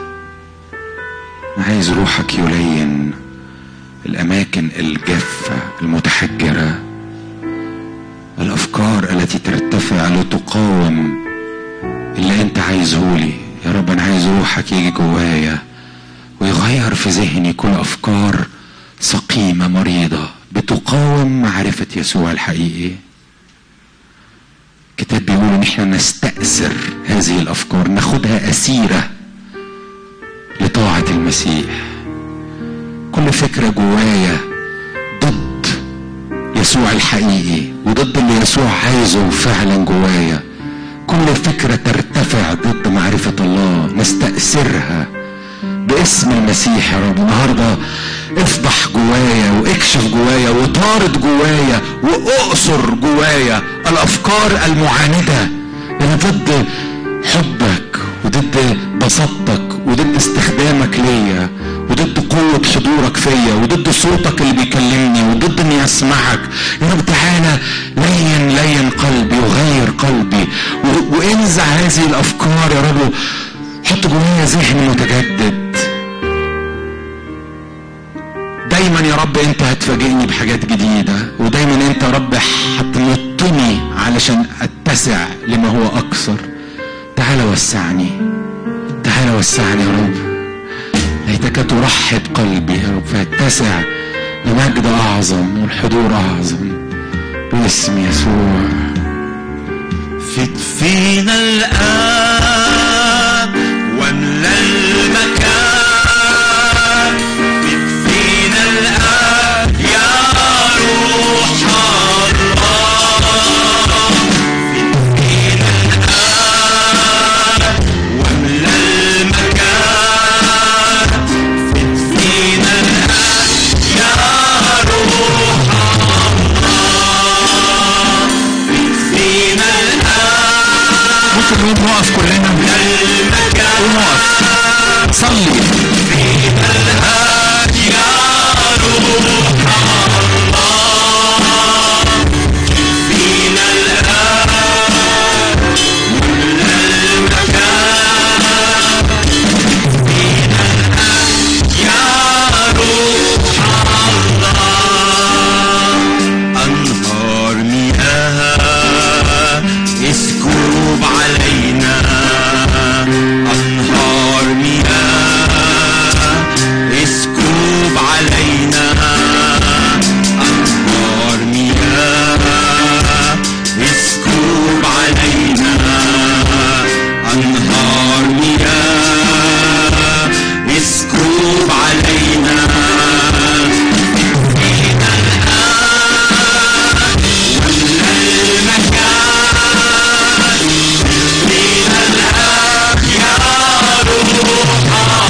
أنا عايز روحك يلين الأماكن الجافة المتحجرة الأفكار التي ترتفع لتقاوم اللي أنت عايزه لي يا رب أنا عايز روحك يجي جوايا ويغير في ذهني كل أفكار سقيمة مريضة بتقاوم معرفة يسوع الحقيقي الكتاب بيقول ان احنا نستأثر هذه الافكار ناخدها اسيرة لطاعة المسيح كل فكرة جوايا ضد يسوع الحقيقي وضد اللي يسوع عايزه فعلا جوايا كل فكرة ترتفع ضد معرفة الله نستأثرها باسم المسيح يا رب النهارده افضح جوايا واكشف جوايا وطارد جوايا واقصر جوايا الافكار المعاندة اللي ضد حبك وضد بساطتك وضد استخدامك ليا وضد قوة حضورك فيا وضد صوتك اللي بيكلمني وضد اني اسمعك يا رب تعالى لين لين قلبي وغير قلبي و- وانزع هذه الافكار يا رب حط جوايا ذهن متجدد دايما يا رب انت هتفاجئني بحاجات جديدة ودايما انت يا رب هتنطني علشان اتسع لما هو اكثر تعال وسعني تعال وسعني يا رب ليتك ترحب قلبي يا رب فيتسع لمجد اعظم والحضور اعظم باسم يسوع فت فينا الآن واملى المكان فت فينا الآن يا روح الله فت فينا الآن واملى المكان فت فينا الآن يا روح الله فت فينا الآن ممكن نقوم نقف كلنا قوم نقف صلي أنهار مياه اسكب علينا أنهار مياه اسكب علينا أنهار مياه اسكب علينا أنهار مياه اسكب علينا فينا الآن واملى المكان فينا الآن يا روح الله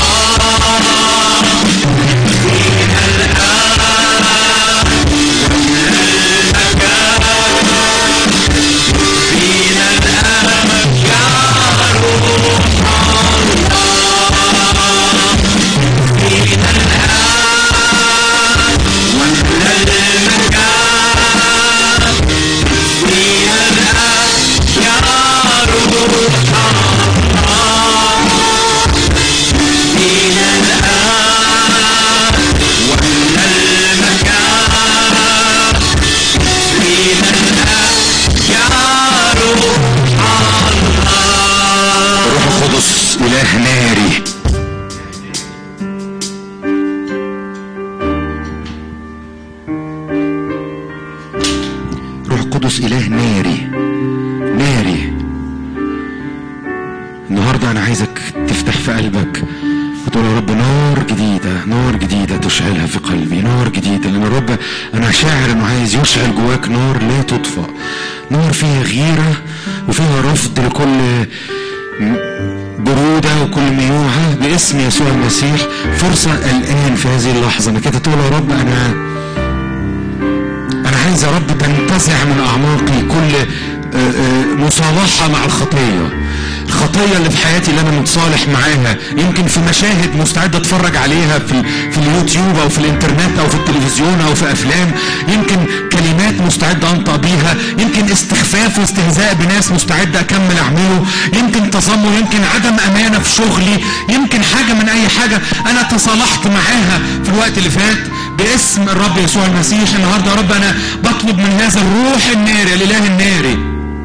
فينا الآن واملى المكان فينا الآن يا روح الله فينا الآن واملى المكان فينا الآن يا روح الله فينا الآن واملى المكان فينا الآن يا روح الله روح القدس اله ناري روح القدس اله ناري ناري النهارده انا عايزك تفتح في قلبك وتقول يا رب نار جديدة نار جديدة تشعلها في قلبي نار جديدة لأن الرب أنا شاعر إنه عايز يشعل جواك نار لا تطفأ نار فيها غيرة وفيها رفض لكل برودة وكل ميوعة باسم يسوع المسيح فرصة الآن في هذه اللحظة انك انت تقول يا رب انا انا عايز يا رب تنتزع من اعماقي كل آه، آه، مصالحة مع الخطية الخطيه اللي في حياتي اللي انا متصالح معاها يمكن في مشاهد مستعد اتفرج عليها في في اليوتيوب او في الانترنت او في التلفزيون او في افلام يمكن كلمات مستعد انطق بيها يمكن استخفاف واستهزاء بناس مستعد اكمل اعمله يمكن تذمر يمكن عدم امانه في شغلي يمكن حاجه من اي حاجه انا تصالحت معاها في الوقت اللي فات باسم الرب يسوع المسيح النهارده يا رب انا بطلب من هذا الروح الناري الاله الناري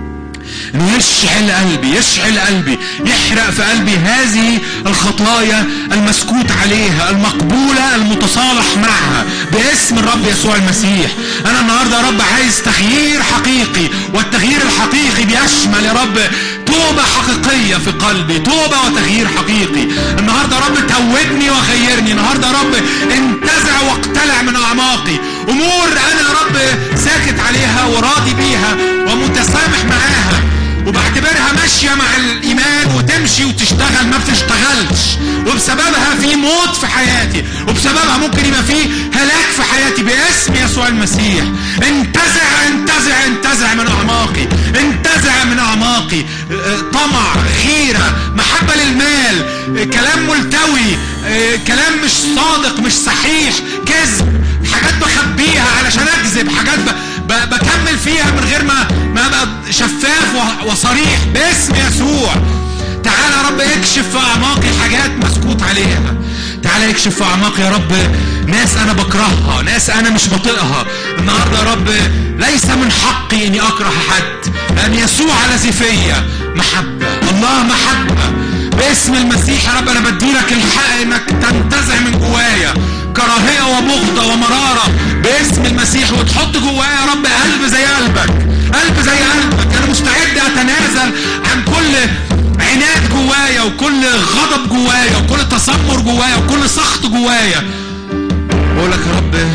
انه يشعل قلبي يشعل قلبي يحرق في قلبي هذه الخطايا المسكوت عليها المقبولة المتصالح معها باسم الرب يسوع المسيح انا النهاردة يا رب عايز تغيير حقيقي والتغيير الحقيقي بيشمل يا رب توبة حقيقية في قلبي توبة وتغيير حقيقي النهاردة يا رب توبني وغيرني النهاردة يا رب انتزع واقتلع من اعماقي امور انا يا رب ساكت عليها وراضي بيها ومتسامح معاها وبعتبرها ماشية مع الإيمان وتمشي وتشتغل ما بتشتغلش وبسببها في موت في حياتي وبسببها ممكن يبقى في هلاك في حياتي باسم يسوع المسيح انتزع انتزع انتزع من أعماقي انتزع من أعماقي اه، طمع غيرة محبة للمال اه، كلام ملتوي اه، كلام مش صادق مش صحيح كذب حاجات بخبيها علشان اكذب حاجات ب... ب... بكمل فيها من غير ما ما ابقى شفاف و... وصريح باسم يسوع تعالى يا رب اكشف في اعماقي حاجات مسكوت عليها تعالى اكشف في اعماقي يا رب ناس انا بكرهها ناس انا مش بطيقها النهارده يا رب ليس من حقي اني اكره حد لان يسوع الذي فيا محبه الله محبه باسم المسيح يا رب انا بديلك الحق انك تنتزع من جوايا كراهية وبغضة ومرارة باسم المسيح وتحط جوايا يا رب قلب زي قلبك قلب زي قلبك انا مستعد اتنازل عن كل عناد جوايا وكل غضب جوايا وكل تذمر جوايا وكل سخط جوايا بقول لك يا رب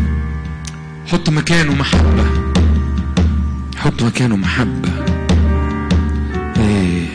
حط مكانه محبة حط مكانه محبة ايه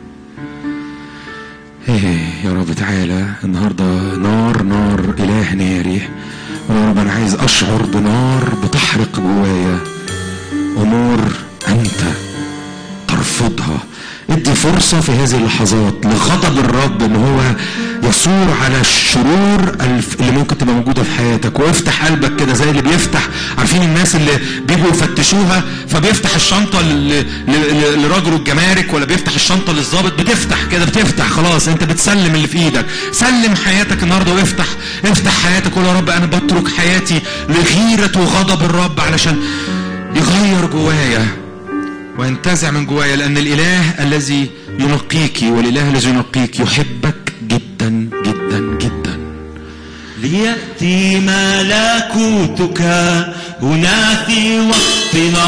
ايه يا رب تعالى النهارده نار نار اله ناري يا رب انا عايز اشعر بنار بتحرق جوايا امور انت ترفضها ادي فرصة في هذه اللحظات لغضب الرب ان هو يثور على الشرور الف- اللي ممكن تبقى موجودة في حياتك وافتح قلبك كده زي اللي بيفتح عارفين الناس اللي بيجوا يفتشوها فبيفتح الشنطة ل- ل- لراجل الجمارك ولا بيفتح الشنطة للظابط بتفتح كده بتفتح خلاص انت بتسلم اللي في ايدك سلم حياتك النهارده وافتح افتح حياتك قول يا رب انا بترك حياتي لغيرة وغضب الرب علشان يغير جوايا وانتزع من جوايا لأن الإله الذي ينقيك والإله الذي ينقيك يحبك جدا جدا جدا ليأتي ملكوتك هنا في وقتنا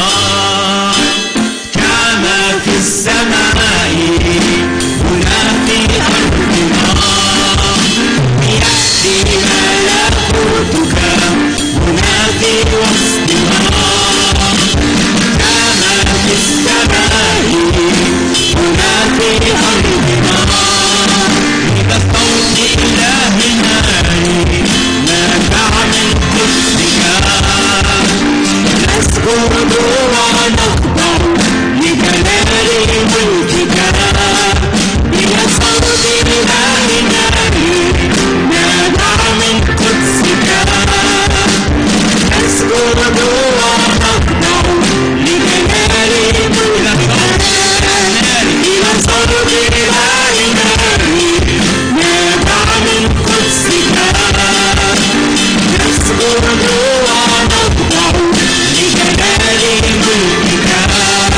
كما في السماء هنا في أرضنا ليأتي ملكوتك هنا في وسطنا كما في السماء هنا في أرضنا بصوت إلهنا نافع من قدسك نسجد ونخضع لجلال ملكك إلى صوت إلهنا نافع من قدسك نسجد ونخضع لجلال ملكك إلى صوت إلهنا نابع من قدسك نسجد ونخضع لجلال ملكك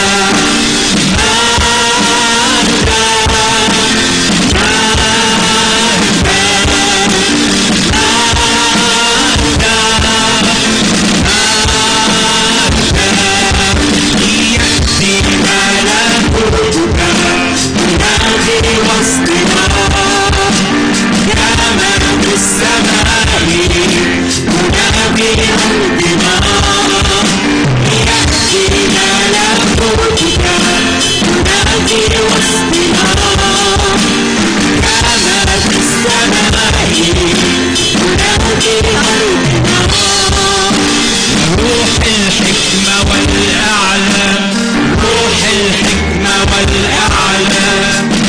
يأتي ملكوتك هنا في وسطنا كما في السماء هنا في أرضنا يأتي ملكوتك هنا في وسطنا كما في السماء هنا في أرضنا روح الحكمة والأعلى روح الحكمة والأعلى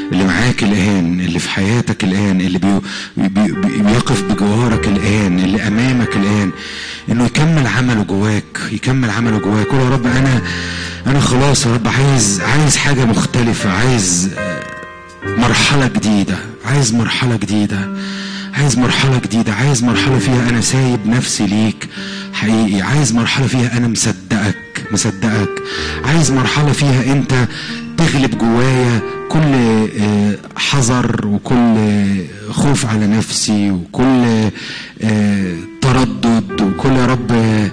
اللي معاك الآن اللي في حياتك الآن اللي بي بي بي بيقف بجوارك الآن اللي أمامك الآن إنه يكمل عمله جواك يكمل عمله جواك قول يا رب أنا أنا خلاص يا رب عايز عايز حاجة مختلفة عايز آه، مرحلة جديدة عايز مرحلة جديدة عايز مرحلة جديدة عايز مرحلة فيها أنا سايب نفسي ليك حقيقي عايز مرحلة فيها أنا مصدقك مصدقك عايز مرحلة فيها أنت تغلب جوايا كل آه، حذر وكل آه، خوف على نفسي وكل آه، تردد وكل يا رب آه،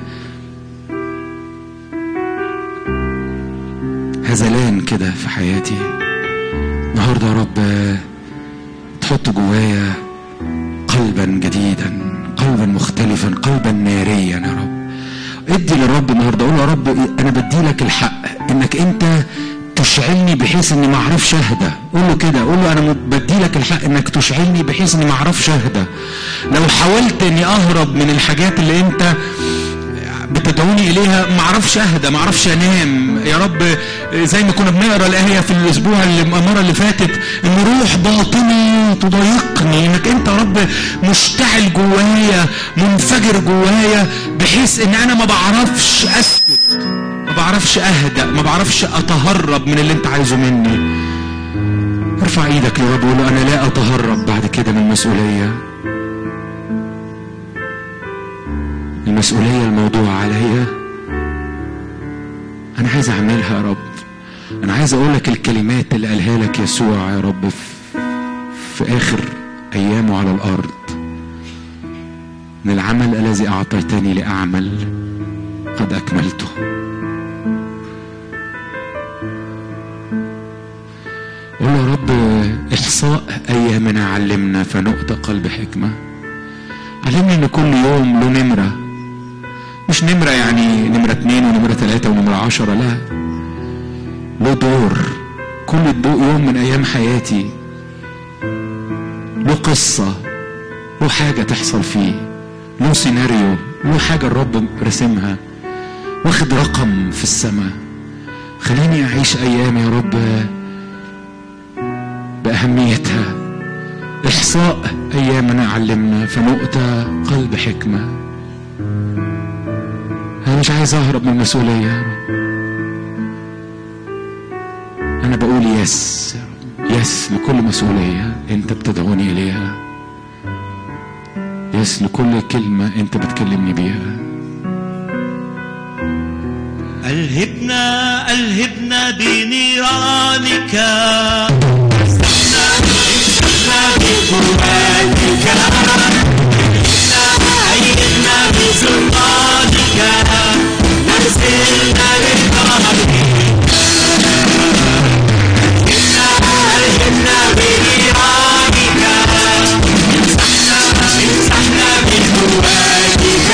هزلان كده في حياتي النهارده يا رب آه، تحط جوايا قلبا جديدا قلبا مختلفا قلبا ناريا يا رب ادي للرب النهارده قول له يا رب انا بدي لك الحق انك انت تشعلني بحيث اني ما اعرفش اهدى قول له كده قول له انا بدي لك الحق انك تشعلني بحيث اني ما اعرفش اهدى لو حاولت اني اهرب من الحاجات اللي انت بتدعوني اليها ما اعرفش اهدى ما اعرفش انام يا رب زي ما كنا بنقرا الايه في الاسبوع اللي المره اللي فاتت ان روح باطني تضايقني انك انت يا رب مشتعل جوايا منفجر جوايا بحيث ان انا ما بعرفش اسكت ما بعرفش اهدى ما بعرفش اتهرب من اللي انت عايزه مني ارفع ايدك يا رب وقول له انا لا اتهرب بعد كده من المسؤوليه المسؤولية الموضوع عليا أنا عايز أعملها يا رب أنا عايز أقول لك الكلمات اللي قالها لك يسوع يا رب في, في آخر أيامه على الأرض إن العمل الذي أعطيتني لأعمل قد أكملته قول يا رب إحصاء أيامنا علمنا فنؤتى قلب حكمة علمني إن كل يوم له نمرة مش نمرة يعني نمرة اتنين ونمرة تلاتة ونمرة عشرة لا له دور كل دو يوم من أيام حياتي له قصة له حاجة تحصل فيه له سيناريو له حاجة الرب رسمها واخد رقم في السماء خليني أعيش أيام يا رب بأهميتها إحصاء أيامنا علمنا فنؤتى قلب حكمة أنا مش عايز أهرب من المسؤولية يا رب أنا بقول يس يا رب يس لكل مسؤولية أنت بتدعوني إليها يس لكل كلمة أنت بتكلمني بيها ألهبنا ألهبنا بنيرانك امسحنا بقواتك أيدنا بسلطانك نرسلنا للأرض ألهبنا بنيرانك امسحنا امسحنا بقواتك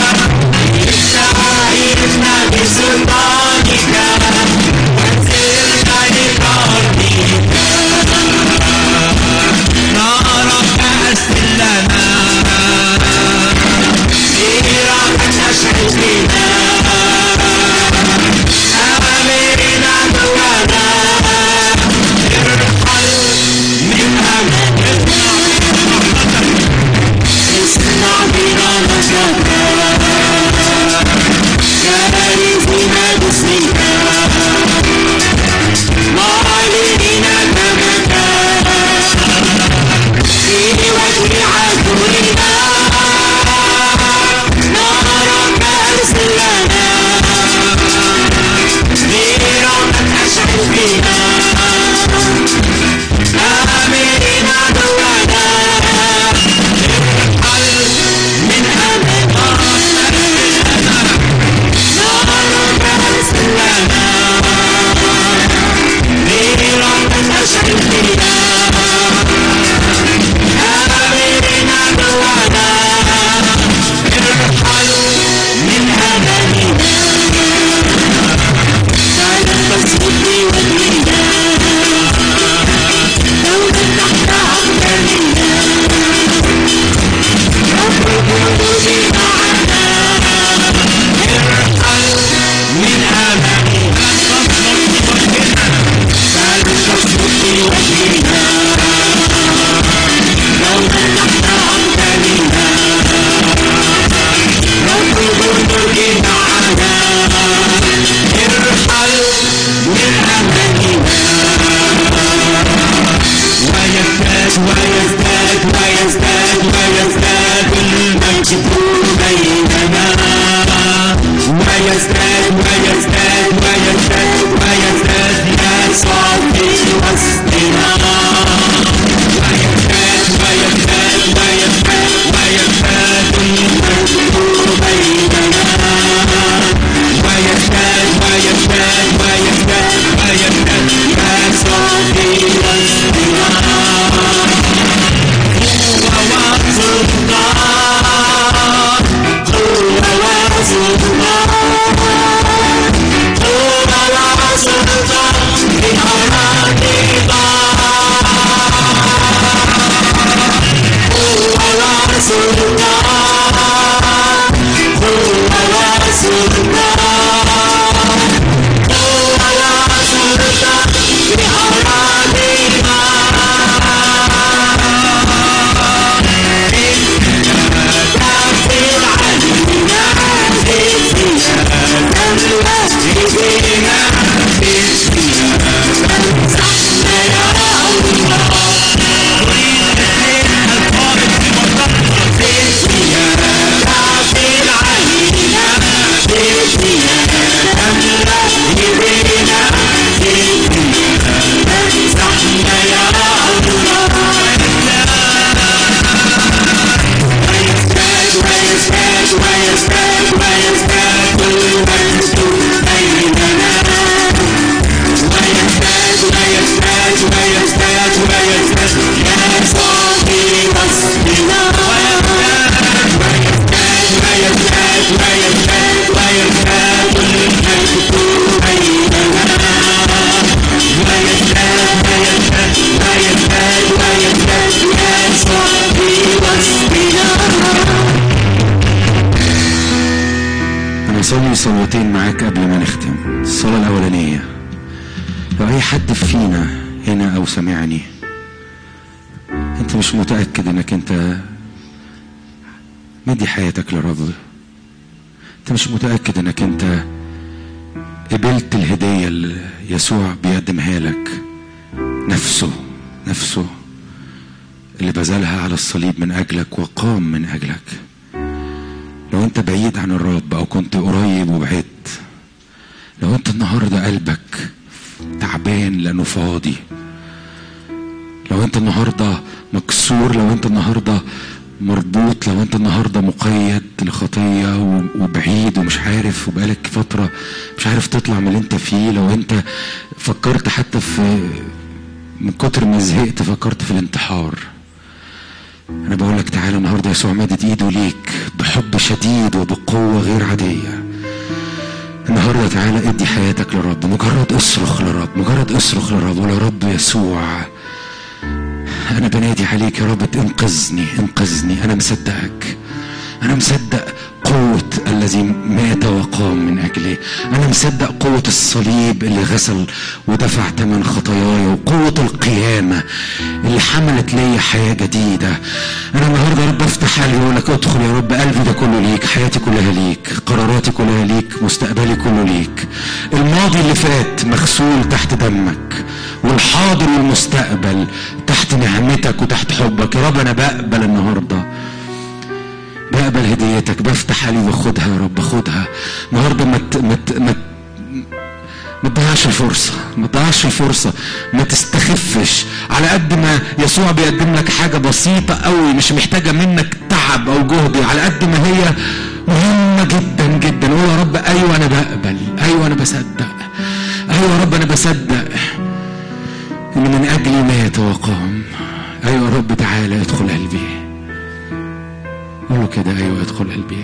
أيدنا بسلطانك وانزلنا لأرضك أنا أصلي صلوتين معاك قبل ما نختم الصلاة الأولانية لو أي حد فينا هنا أو سمعني أنت مش متأكد إنك أنت مدي حياتك للرب أنت مش متأكد إنك أنت قبلت الهدية اللي يسوع بيقدمها لك نفسه نفسه اللي بذلها على الصليب من أجلك وقام من أجلك لو انت بعيد عن الرب او كنت قريب وبعدت لو انت النهارده قلبك تعبان لانه فاضي لو انت النهارده مكسور لو انت النهارده مربوط لو انت النهارده مقيد لخطيه و- وبعيد ومش عارف وبقالك فتره مش عارف تطلع من اللي انت فيه لو انت فكرت حتى في من كتر ما زهقت فكرت في الانتحار انا بقول لك تعالى النهارده يسوع مادد ايده ليك بحب شديد وبقوه غير عاديه النهارده تعالى ادي حياتك للرب مجرد اصرخ للرب مجرد اصرخ للرب ولا رب يسوع انا بنادي عليك يا رب انقذني انقذني انا مصدقك انا مصدق قوة الذي مات وقام من أجلي أنا مصدق قوة الصليب اللي غسل ودفع ثمن خطاياي وقوة القيامة اللي حملت لي حياة جديدة أنا النهاردة يا رب أفتح قلبي وأقول لك ادخل يا رب قلبي ده كله ليك حياتي كلها ليك قراراتي كلها ليك مستقبلي كله ليك الماضي اللي فات مغسول تحت دمك والحاضر والمستقبل تحت نعمتك وتحت حبك يا رب أنا بقبل النهارده بقبل هديتك بفتح علي واخدها يا رب خدها النهارده ما ت- ما ت- ما ت- ما تضيعش الفرصة ما تضيعش الفرصة ما تستخفش على قد ما يسوع بيقدم لك حاجة بسيطة قوي مش محتاجة منك تعب أو جهد على قد ما هي مهمة جدا جدا قول يا رب أيوة أنا بقبل أيوة أنا بصدق أيوة يا رب أنا بصدق إن من أجلي مات وقام أيوة يا رب تعالى ادخل قلبي قول له كده ايوه ادخل قلبي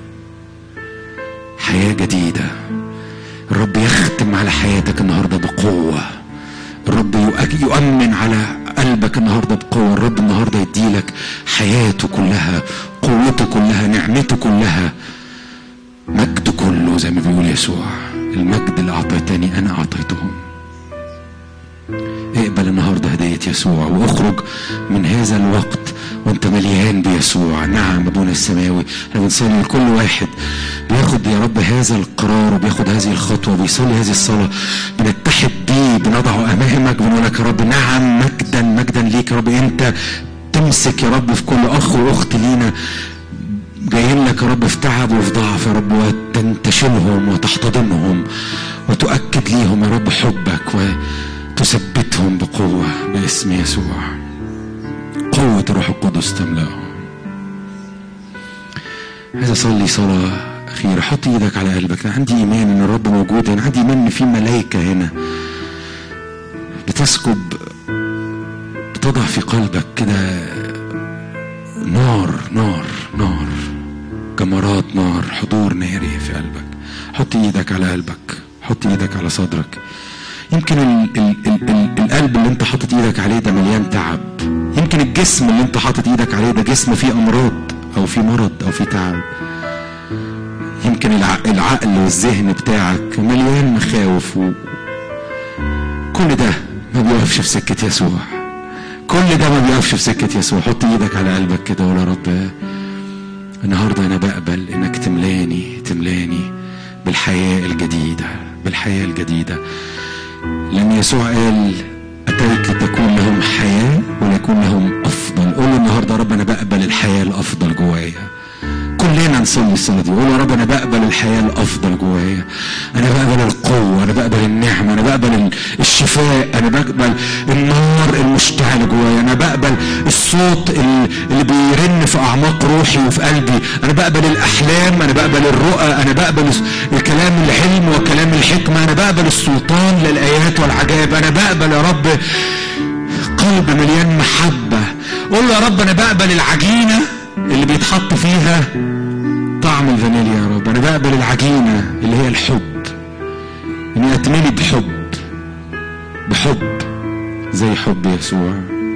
حياه جديده الرب يختم على حياتك النهارده بقوه الرب يؤك- يؤمن على قلبك النهارده بقوه الرب النهارده يديلك حياته كلها قوته كلها نعمته كلها مجد كله زي ما بيقول يسوع المجد اللي اعطيتني انا اعطيتهم اقبل النهارده هدية يسوع واخرج من هذا الوقت وانت مليان بيسوع نعم ابونا السماوي احنا بنصلي لكل واحد بياخد يا رب هذا القرار وبياخد هذه الخطوه وبيصلي هذه الصلاه بنتحد بيه بنضعه امامك بنقول لك يا رب نعم مجدا مجدا ليك يا رب انت تمسك يا رب في كل اخ واخت لينا جايين لك يا رب في تعب وفي ضعف يا رب وتنتشلهم وتحتضنهم وتؤكد ليهم يا رب حبك وتثبتهم بقوة باسم يسوع قوة الروح القدس تملأهم عايز أصلي صلاة أخيرة حط إيدك على قلبك أنا عندي إيمان إن الرب موجود هنا عندي إيمان إن في ملائكة هنا بتسكب بتضع في قلبك كده نار نار نار جمرات نار حضور ناري في قلبك حط ايدك على قلبك حط ايدك على صدرك يمكن ال ال ال ال القلب اللي انت حاطط ايدك عليه ده مليان تعب يمكن الجسم الجسم اللي انت حاطط ايدك عليه ده جسم فيه امراض او فيه مرض او فيه تعب يمكن الع- العقل والذهن بتاعك مليان مخاوف و... كل ده ما بيقفش في سكة يسوع كل ده ما بيقفش في سكة يسوع حط ايدك على قلبك كده وقول يا رب النهاردة أنا بقبل إنك تملاني تملاني بالحياة الجديدة بالحياة الجديدة لأن يسوع قال أتيت لتكون لهم حياة وليكون لهم أفضل قول له النهاردة يا رب أنا بقبل الحياة الأفضل جوايا كلنا نصلي الصلاة دي قول يا رب أنا بقبل الحياة الأفضل جوايا أنا بقبل القوة أنا بقبل النعمة أنا بقبل ال- الشفاء أنا بقبل النار المشتعلة جوايا أنا بقبل الصوت ال- اللي بيرن في أعماق روحي وفي قلبي أنا بقبل الأحلام أنا بقبل الرؤى أنا بقبل الس- الكلام الحلم وكلام الحكمة أنا بقبل السلطان للآيات والعجائب أنا بقبل يا رب قلب مليان محبة قول له يا رب أنا بقبل العجينة اللي بيتحط فيها طعم الفانيليا يا رب أنا بقبل العجينة اللي هي الحب إني أتملي بحب بحب زي حب يسوع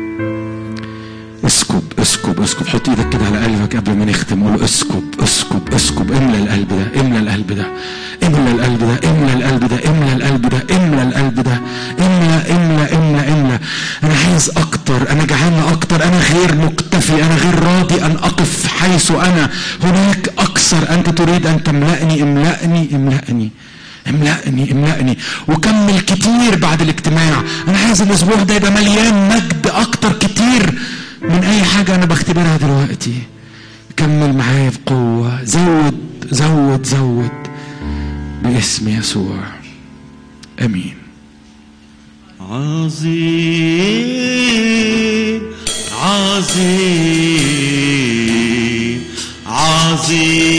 اسكب اسكب اسكب حط ايدك كده على قلبك قبل ما نختم قول له اسكب اسكب اسكب املى القلب ده املى القلب ده املى القلب ده املى القلب ده املى القلب ده املى القلب ده املى املى املى املى انا عايز اكتر انا جعان اكتر انا غير مكتفي انا غير راضي ان اقف حيث انا هناك اكثر انت تريد ان تملأني املأني املأني املأني املأني وكمل كتير بعد الاجتماع انا عايز الاسبوع ده يبقى مليان مجد اكتر كتير من اي حاجة انا بختبرها دلوقتي كمل معايا بقوة زود زود زود باسم يسوع امين عظيم عظيم عظيم